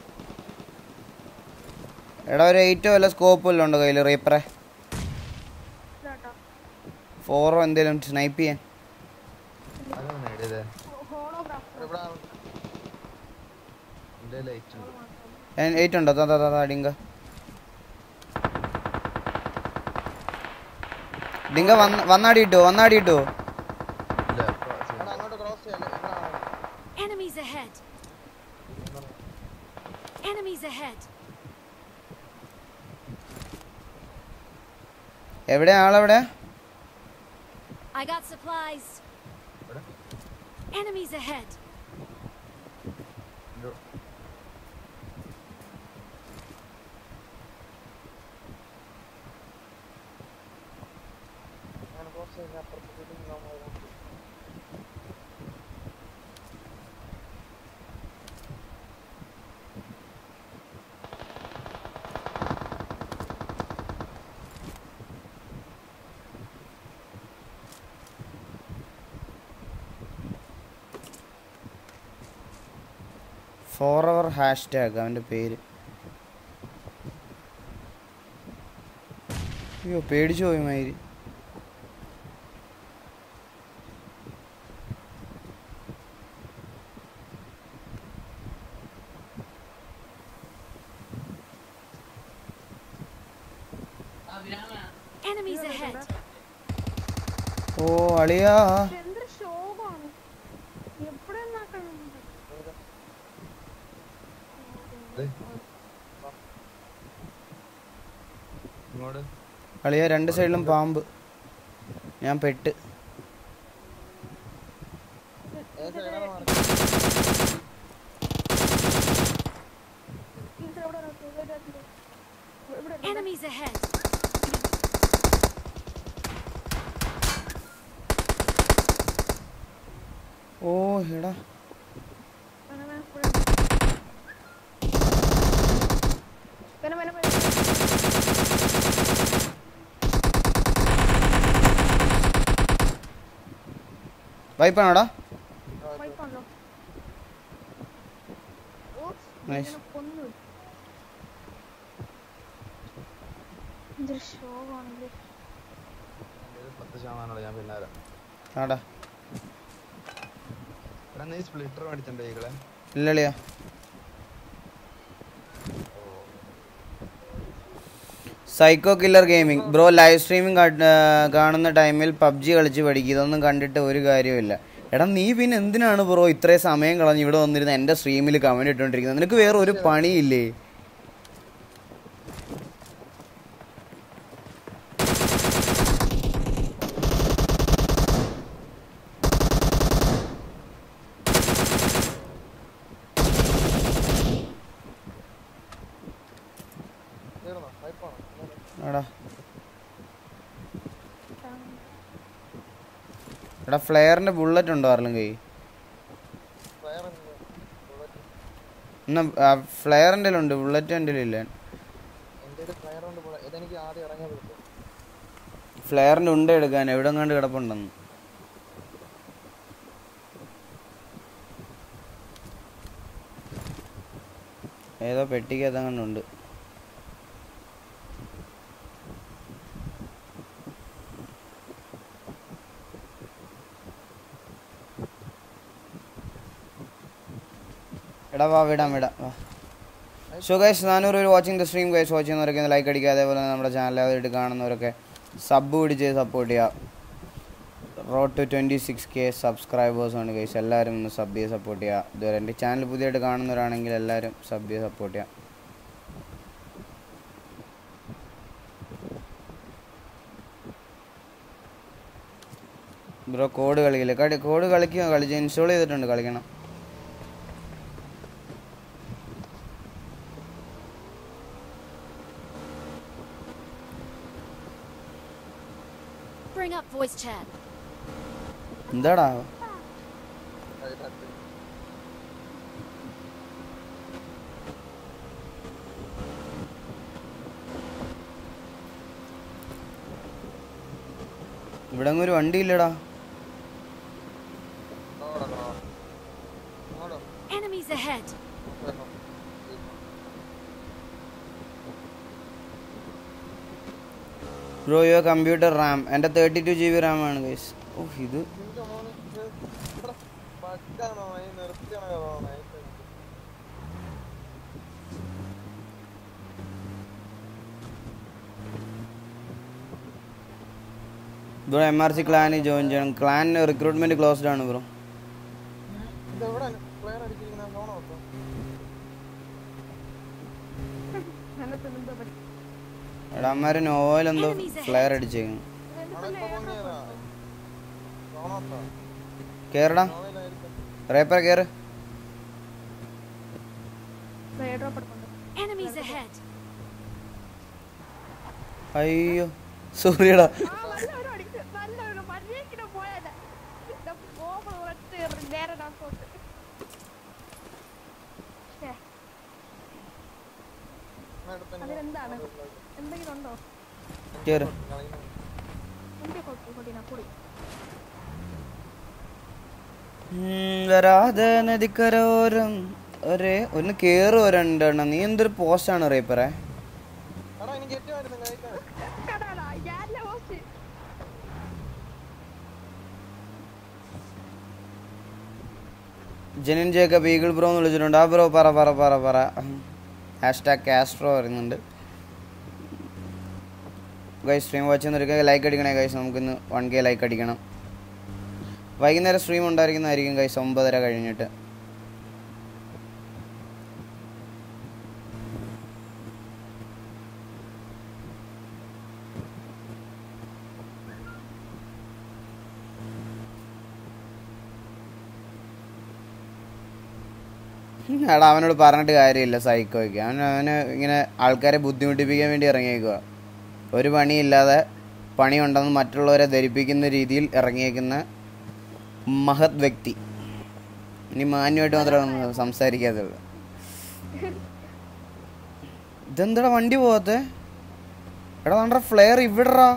എടാ ഒരു എയ്റ്റോ വല്ല സ്കോപ്പ് വല്ലതും ഉണ്ടോ കയ്യിൽ റീപ്പറെ ഇതാട്ടോ ഫോറോ എന്തെങ്കിലും സ്നൈപ്പ് ചെയ്യാൻ അതാണ് നേടിയത് ഹോളോഗ്രാഫ് ഇവിടെ ആൾ- എൻ്റെ ലൈറ്റ് ഉണ്ട് എയ്റ്റ് ഉണ്ടോ താ താ താ, താ ഡിങ്ക ഡിങ്ക വന്ന് വന്നാടി ഇട്ടു വന്നാടി ഇട്ടു ഇല്ല ഇപ്പൊ എടാ, അങ്ങോട്ട് ക്രോസ് ചെയ്യാം ഇവിടെ ആള്. Enemies ahead. Enemies ahead. എവിടെ ആളെവിടെ I got supplies. Enemies ahead. അങ്ങനെ ക്രോസ് ചെയ്ത് അപ്പുറത്ത് building നമ്മൾ നോക്കി. ഫോർ അവർ ഹാഷ് ടാഗ് അവൻ്റെ പേര് അയ്യോ പേടിച്ചു പോയി മയില് ഓ അളിയാ പക്ഷെ എന്തൊരു ശോകമാണ് എപ്പോഴും നോക്കണം ഇങ്ങോട്ട് അളിയ രണ്ട് സൈഡിലും പാമ്പ് ഞാൻ പെട്ട് ഇവിടെ ഇവിടെ ഇവിടെ ഇവിടെ ഇവിടെ Enemies ahead. ഓ എടാ വേണം, വേണം, ഇവിടെ. വേണം, വേണം, വേണം. വൈപ്പാണോടാ വൈപ്പാണല്ലോ. Oops, Nice. ഇങ്ങനെ കൊന്നു. എന്തൊരു ശോകമാണല്ലേ ഇത് പത്ത് ശതമാനമുള്ള ഞാൻ പിന്നാലെ ആടാ എടാ നീ സ്പ്ലിറ്റർ മേടിച്ചിട്ടുണ്ടോ ഈകളെ ഇല്ലളിയാ psycho killer gaming bro live streaming കാണുന്ന ടൈമിൽ പബ്ജി കളിച്ച് പഠിക്കുക ഇതൊന്നും കണ്ടിട്ട് ഒരു കാര്യമില്ല എടാ നീ പിന്നെ എന്തിനാണ് ബ്രോ ഇത്രയും സമയം കളഞ്ഞ് ഇവിടെ വന്നിരുന്ന എൻ്റെ സ്ട്രീമിൽ കമൻറ്റ് ഇട്ടുകൊണ്ടിരിക്കുന്നത് നിനക്ക് വേറെ ഒരു പണിയില്ലേ എടാ എടാ ഫ്ലെയറിന്റെ ബുള്ളറ്റ് ഉണ്ടോ ആരെങ്കിലും കൈ എന്നാ ഫ്ലെയറിൻ്റെ ഉണ്ട് ബുള്ളറ്റ് എൻ്റെ ഇല്ല ഇതെനിക്ക് ആദ്യം ഇറങ്ങിയത് കിട്ടും ഫ്ലെയറിന്റെ ഉണ്ട എടുക്കാൻ എവിടെ കണ്ട് കിടപ്പുണ്ടെന്ന് ഏതോ പെട്ടിക്കകത്ത് കണ്ടുണ്ട് എടാ വാ വിടാം വിടാം വാ സോ ഗൈസ് നാനൂറ് പേര് watching the stream guys watch ചെയ്യുന്നവരൊക്കെ ലൈക്ക് അടിക്കുക അതേപോലെ തന്നെ നമ്മുടെ ചാനൽ ആദ്യമായിട്ട് കാണുന്നവരൊക്കെ സബ് കൂടി ചെയ്ത് സപ്പോർട്ട് ചെയ്യുക road to twenty six K subscribers ആണ് ഗൈസ് എല്ലാവരും ഒന്ന് സബ് ചെയ്ത് സപ്പോർട്ട് ചെയ്യുക ഇതുവരെ എൻ്റെ ചാനൽ പുതിയതായിട്ട് കാണുന്നവരാണെങ്കിൽ എല്ലാവരും സബ് ചെയ്ത് സപ്പോർട്ട് ചെയ്യുക ബ്രോ കോഡ് കളിക്കില്ല കളി കോഡ് കളിക്കുക കളിച്ച് ഇൻസ്റ്റാൾ ചെയ്തിട്ടുണ്ട് കളിക്കണം Bring up voice chat. എന്താടാ ഇവിടെ അങ്ങ് ഒരു വണ്ടി ഇല്ലടാ Enemies ahead. Bro your computer RAM എൻ്റെ thirty two G B RAM ആണ് ഗൈസ് ഓ ഇത് പറ്റാണോ ഈ നിർത്തിയാണോ ബ്രോ എം ആർ സി ക്ലാനിൽ ജോയിൻ ചെയ്യണം ക്ലാനിന് റിക്രൂട്ട്മെന്റ് ക്ലോസ്ഡ് ആണ് ബ്രോ ഇതെവിടെ പ്ലെയർ അടിച്ചിരിക്കുന്ന ഫോൺ നോക്കാം അതിനകത്ത് എന്തോ പറ്റി എടാ അമ്മമാര് നോവൽ എന്തോ ഫ്ലെയർ അടിച്ചേക്കുന്നു കേറടാ റേപ്പർ കേറ് ഡ്രോപ്പ് എടുക്കുന്നുണ്ട് Enemies ahead. അയ്യോ സോറിയടാ ആ നല്ലൊരു അടിക്ക് നല്ലൊരു മര്യാദക്കിടെ പോയാല ഓവർ ഒറ്റ നേരെ ഡോക്കോട്ട് അതിനെന്താണ് എന്തെങ്കിലും ഉണ്ടോ കേറ് വണ്ടി കൊടുത്തു കൊടിനാ കൂടി ഉം, വരാതെ നദിക്കരോരം ഒരേ ഒന്ന് കേറ് രണ്ടെണ്ണം നീ എന്തൊരു പോസ്റ്റാണ് റേപ്പറെ എടാ എനിക്ക് ഏറ്റവും ആയിരുന്നു കഴിക്കാൻ കടാടാ ഞാനല്ലേ post Jenin Jacob Eagle bro എന്ന് വിളിച്ചിട്ടുണ്ട് ആ ബ്രോ പറ പറ പറ പറ ഹാഷ്ടാഗ് കാസ്ട്രോ വരുന്നുണ്ട് ഗൈസ് സ്ട്രീം വാച്ച് ചെയ്യുന്നവർക്ക് ലൈക്ക് അടിക്കണേ ഗൈസ് നമുക്കിന്ന് വൺ കെ ലൈക്ക് അടിക്കണം വൈകുന്നേരം സ്ട്രീം ഉണ്ടായിരിക്കുന്നതായിരിക്കും ഗൈസ് ഒമ്പതര കഴിഞ്ഞിട്ട് എടാ അവനോട് പറഞ്ഞിട്ട് കാര്യമില്ല സൈക്കോയ്ക്ക് അവൻ അവന് ഇങ്ങനെ ആൾക്കാരെ ബുദ്ധിമുട്ടിപ്പിക്കാൻ വേണ്ടി ഇറങ്ങിയേക്കുക ഒരു പണിയില്ലാതെ പണിയുണ്ടെന്ന് മറ്റുള്ളവരെ ധരിപ്പിക്കുന്ന രീതിയിൽ ഇറങ്ങിയേക്കുന്ന മഹത് വ്യക്തി ഇനി മാന്യമായിട്ട് മാത്രമേ സംസാരിക്കാത്തുള്ളൂ ഇതെന്താടാ വണ്ടി പോവാത്തെ എടാ നമ്മുടെ ഫ്ലെയർ ഇവിടറാ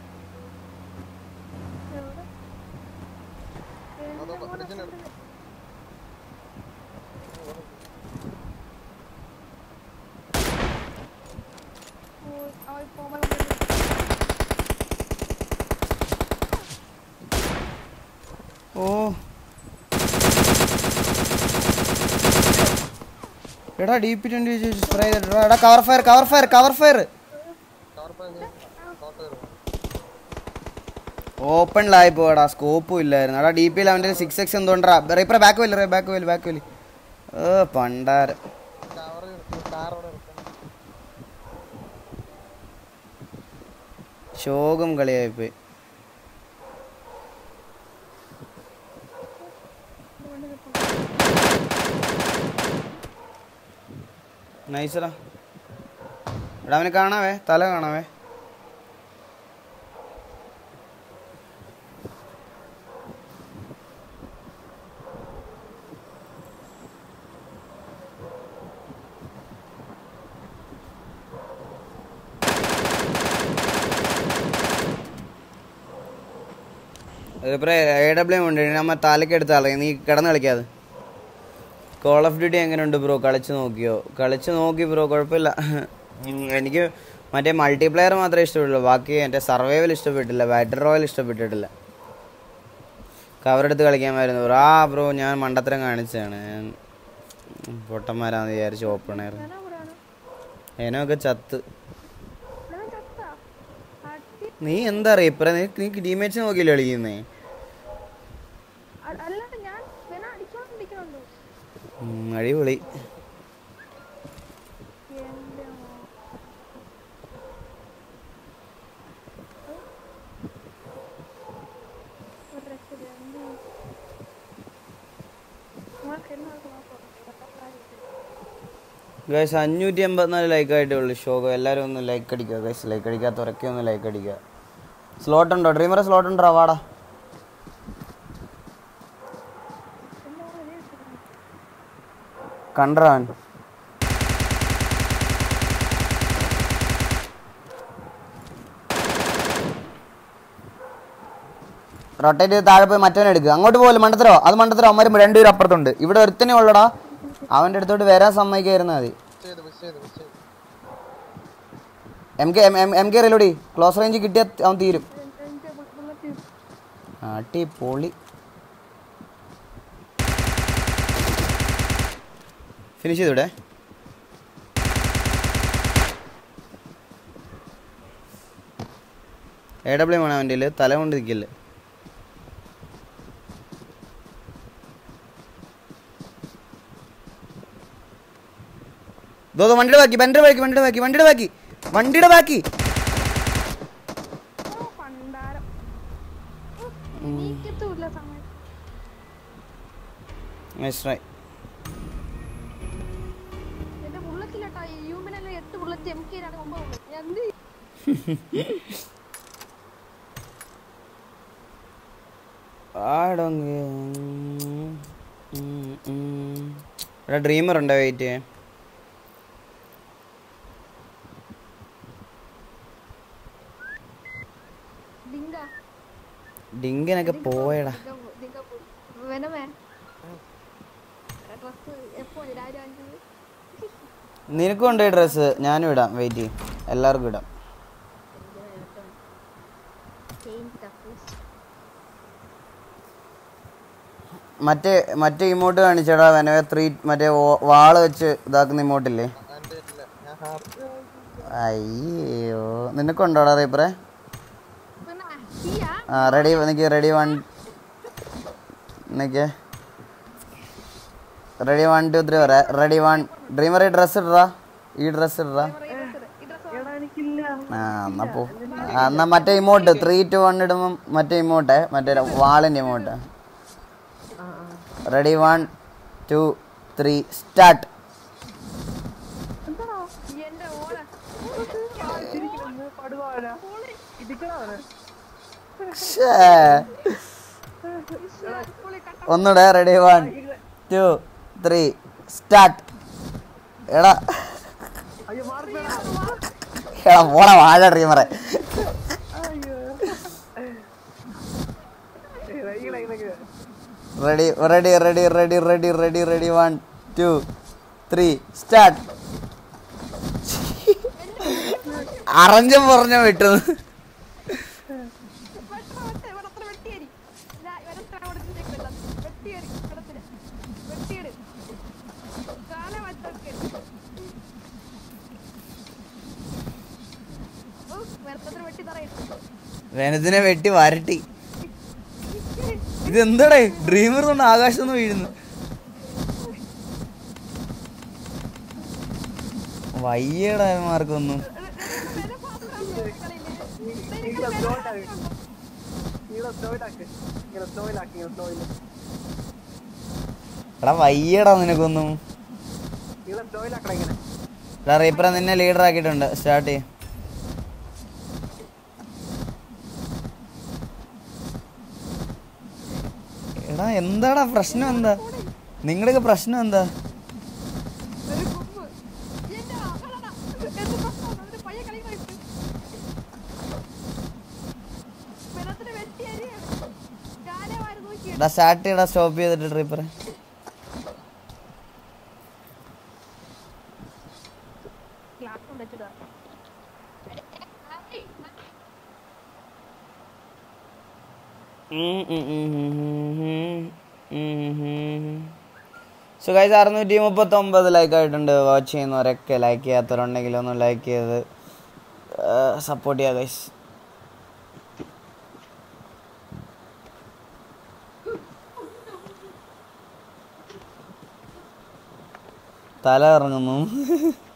ഓ എടാ ഡി പി ട്വന്റി സ്പ്രേ ചെയ്തിട്ടാ എടാ cover fire cover fire cover fire ഓപ്പണിലായി പോടാ സ്കോപ്പും ഇല്ലായിരുന്നു എടാ ഡി പിയിൽ അവൻ്റെ സിക്സ് എക്സ് എന്തുകൊണ്ടാ റീപ്പറ ബാക്ക് വലി ബാക്ക് വലി ബാക്ക് വലി ഏ പണ്ടാര ശോകം കളിയായിപ്പോയി നൈസടാ എടാ അവനെ കാണാവേ തല കാണാവേ ഇതിപ്പോ എ ഡബ്ല്യു ഉണ്ട് നമ്മ തലക്ക് എടുത്താലേ നീ കിടന്ന് കളിക്കാതെ കോൾ ഓഫ് ഡ്യൂട്ടി എങ്ങനെയുണ്ട് ബ്രോ കളിച്ച് നോക്കിയോ കളിച്ച് നോക്കി ബ്രോ കുഴപ്പമില്ല ഉം, എനിക്ക് മറ്റേ മൾട്ടിപ്ലെയർ മാത്രമേ ഇഷ്ടപ്പെട്ടുള്ളൂ ബാക്കി എൻ്റെ സർവൈവൽ ഇഷ്ടപ്പെട്ടില്ല ബാറ്റർ റോയൽ ഇഷ്ടപ്പെട്ടിട്ടില്ല കവർ എടുത്ത് കളിക്കാമായിരുന്നു ബ്രോ ആ ബ്രോ ഞാൻ മണ്ടത്തരം കാണിച്ചതാണ് ഞാൻ പൊട്ടന്മാരാന്ന് വിചാരിച്ച് ഓപ്പൺ ആയിരുന്നു ഏനൊക്കെ ചത്ത് നീ എന്താ അറിയാം ഇപ്പറ നീ നീ ടീമേറ്റ്സ് നോക്കിയില്ല കളിക്കുന്നേ അല്ലാണ്ട് ഞാൻ വേണ അടിച്ചോണ്ടിരിക്കണുണ്ട് ഉം, അടിപൊളി എന്റെ മോ- ഒരു രക്ഷയില്ല. എന്ത് ചെയ്യും? നിങ്ങൾക്ക് എന്നാൾക്ക് നോക്കാം. ഗൈസ് അഞ്ഞൂറ്റി എൺപത്തിനാല് ലൈക്ക് ആയിട്ടേ ഉള്ളൂ ഷോക്ക് എല്ലാവരും ഒന്ന് ലൈക്ക് അടിക്കുക ഗൈസ് ലൈക്ക് അടിക്കാത്തവരൊക്കെ ഒന്ന് ലൈക്ക് അടിക്കുക സ്ലോട്ട് ഉണ്ടോ ഡ്രീമറെ സ്ലോട്ട് ഉണ്ടോ വാടാ കണ്ടവൻ റൊട്ടേറ്റ് ചെയ്ത് താഴെ പോയി മറ്റവനെ എടുക്കുക അങ്ങോട്ട് പോലും മണ്ടത്തരോ അത് മണ്ടത്തരോ അവന്മാരും രണ്ടുപേരും അപ്പുറത്തുണ്ട് ഇവിടെ ഒരുത്തനെ ഉള്ളടാ അവൻ്റെ അടുത്തോട്ട് വരാൻ സമ്മതിക്കായിരുന്നു മതി ചെയ്ത് മിസ് ചെയ്ത് മിസ് ചെയ്ത് എം കെ എം കെ റിലോടി ക്ലോസ് റേഞ്ച് കിട്ടിയ അവൻ തീരും അടിപൊളി ഫിനിഷ് ചെയ്തൂടെ എ ഡബ്ല്യു ആണ് അവൻ്റെ തല കൊണ്ട് നിൽക്കില്ല ദോ ദോ, വണ്ടിയുടെ ബാക്കി വണ്ടിയുടെ ബാക്കി വണ്ടിയുടെ ബാക്കി വണ്ടിയുടെ ബാക്കി വണ്ടിയുടെ ബാക്കി ഓ, പണ്ടാരം ഉഫ്, എണീക്കത്തുമില്ല സമയത്ത് നൈസ് ട്രൈ എന്റെ ബുള്ളറ്റില്ലട്ടാ യൂമിനല്ലേ എട്ട് ബുള്ളറ്റ് എം കെ ഒമ്പത് ബുള്ളറ്റ് ഞാൻ എന്ത് ചെയ്യും? ആടങ്ങ് ഇവിടെ ഡ്രീമർ ഉണ്ടോ വെയിറ്റ് ഡിങ്ക ഡിങ്കിനൊക്കെ പോയടാ ഡിങ്ക പോ- ഡിങ്ക പോ- വെനമേ ഡ്രസ് എപ്പോ രാവിലെ അഞ്ചത് നിനക്കും ഉണ്ട് ഡ്രസ്സ് ഞാനും ഇടാം വെയിറ്റ് എല്ലാവർക്കും ഇടാം മറ്റേ മറ്റേ ഇമോട്ട് കാണിച്ചടാ വെനവെ ത്രീ മറ്റേ ഓ- വാള് വെച്ച് ഇതാക്കുന്ന ഇമോട്ടില്ലേ എന്റെ ഇല്ല ഞാൻ ഹാപ്പി അയ്യോ നിനക്കുണ്ടോടാ റീപ്പറെ പിന്നെ തീയാ ആ ready Nick ready one Nick ready one two three പറയാ റെഡി വൺ ഡ്രീമർ ഈ ഡ്രസ് ഇടറാ ഈ ഡ്രസ് ഇടറാ ആ എന്നാ പോ ആ, എന്നാ മറ്റേ ഇമോട്ട് ത്രീ ടു വൺ ഇടുമ്പം മറ്റേ ഇമോട്ടെ മറ്റേ വാളിൻ്റെ emote ready one two three start എന്റെ ഓളെ ഒന്നുകൂടെ ready one two three start എടാ എടാ പോടാ വാഴ ഡ്രീമറെ ready ready ready ready ready ready ready one two three start അറഞ്ഞ പറഞ്ഞ വിട്ടു വെട്ട വെട്ട ഇവിടത്ര വെട്ടിയരി ഇതാ ഇവരത്ര കൊടുത്തിട്ട് വെട്ടിയരി ഇവിടത്തിന് വെട്ടിയടി കാല വട്ടൊക്കെ ഓ വെറുതെ വെട്ടി തറയിട്ടു വേനത്തിനെ വെട്ടി വരട്ടി ഇതെന്താടേ ഡ്രീമർ കൊണ്ട് ആകാശത്ത് നിന്ന് വീഴുന്നു വയ്യടാ മാർക്കൊന്നും എടാ വയ്യടാ നിനക്കൊന്നും എടാ റീപ്പറ നിന്നെ ലീഡർ ആക്കിയിട്ടുണ്ട് സ്റ്റാർട്ട് ചെയ്യ എടാ എന്താടാ പ്രശ്നം എന്താ നിങ്ങളുടെയൊക്കെ പ്രശ്നം എന്താ ഒരു കുമ്പ് എന്റെ ആകളടാ എന്ത് പ്രശ്നം ഒരു പയ്യ കളി കളിച്ചു വെള്ളത്തിന് വെട്ടിയരി കാല വാരി നോക്കി എടാ സ്റ്റാർട്ട് ചെയ്യടാ സ്റ്റോപ്പ് ചെയ്തിട്ട് റീപ്പറെ ക്ലാസ് കൊണ്ടുവച്ചിടാ സോ ഗൈസ് അറുന്നൂറ്റി മുപ്പത്തൊമ്പത് ലൈക്ക് ആയിട്ടുണ്ട് വാച്ച് ചെയ്യുന്നവരൊക്കെ ലൈക്ക് ചെയ്യാത്തവരുണ്ടെങ്കിൽ ഒന്ന് ലൈക്ക് ചെയ്ത് സപ്പോർട്ട് ചെയ്യുക ഗൈസ് തല ഇറങ്ങുന്നു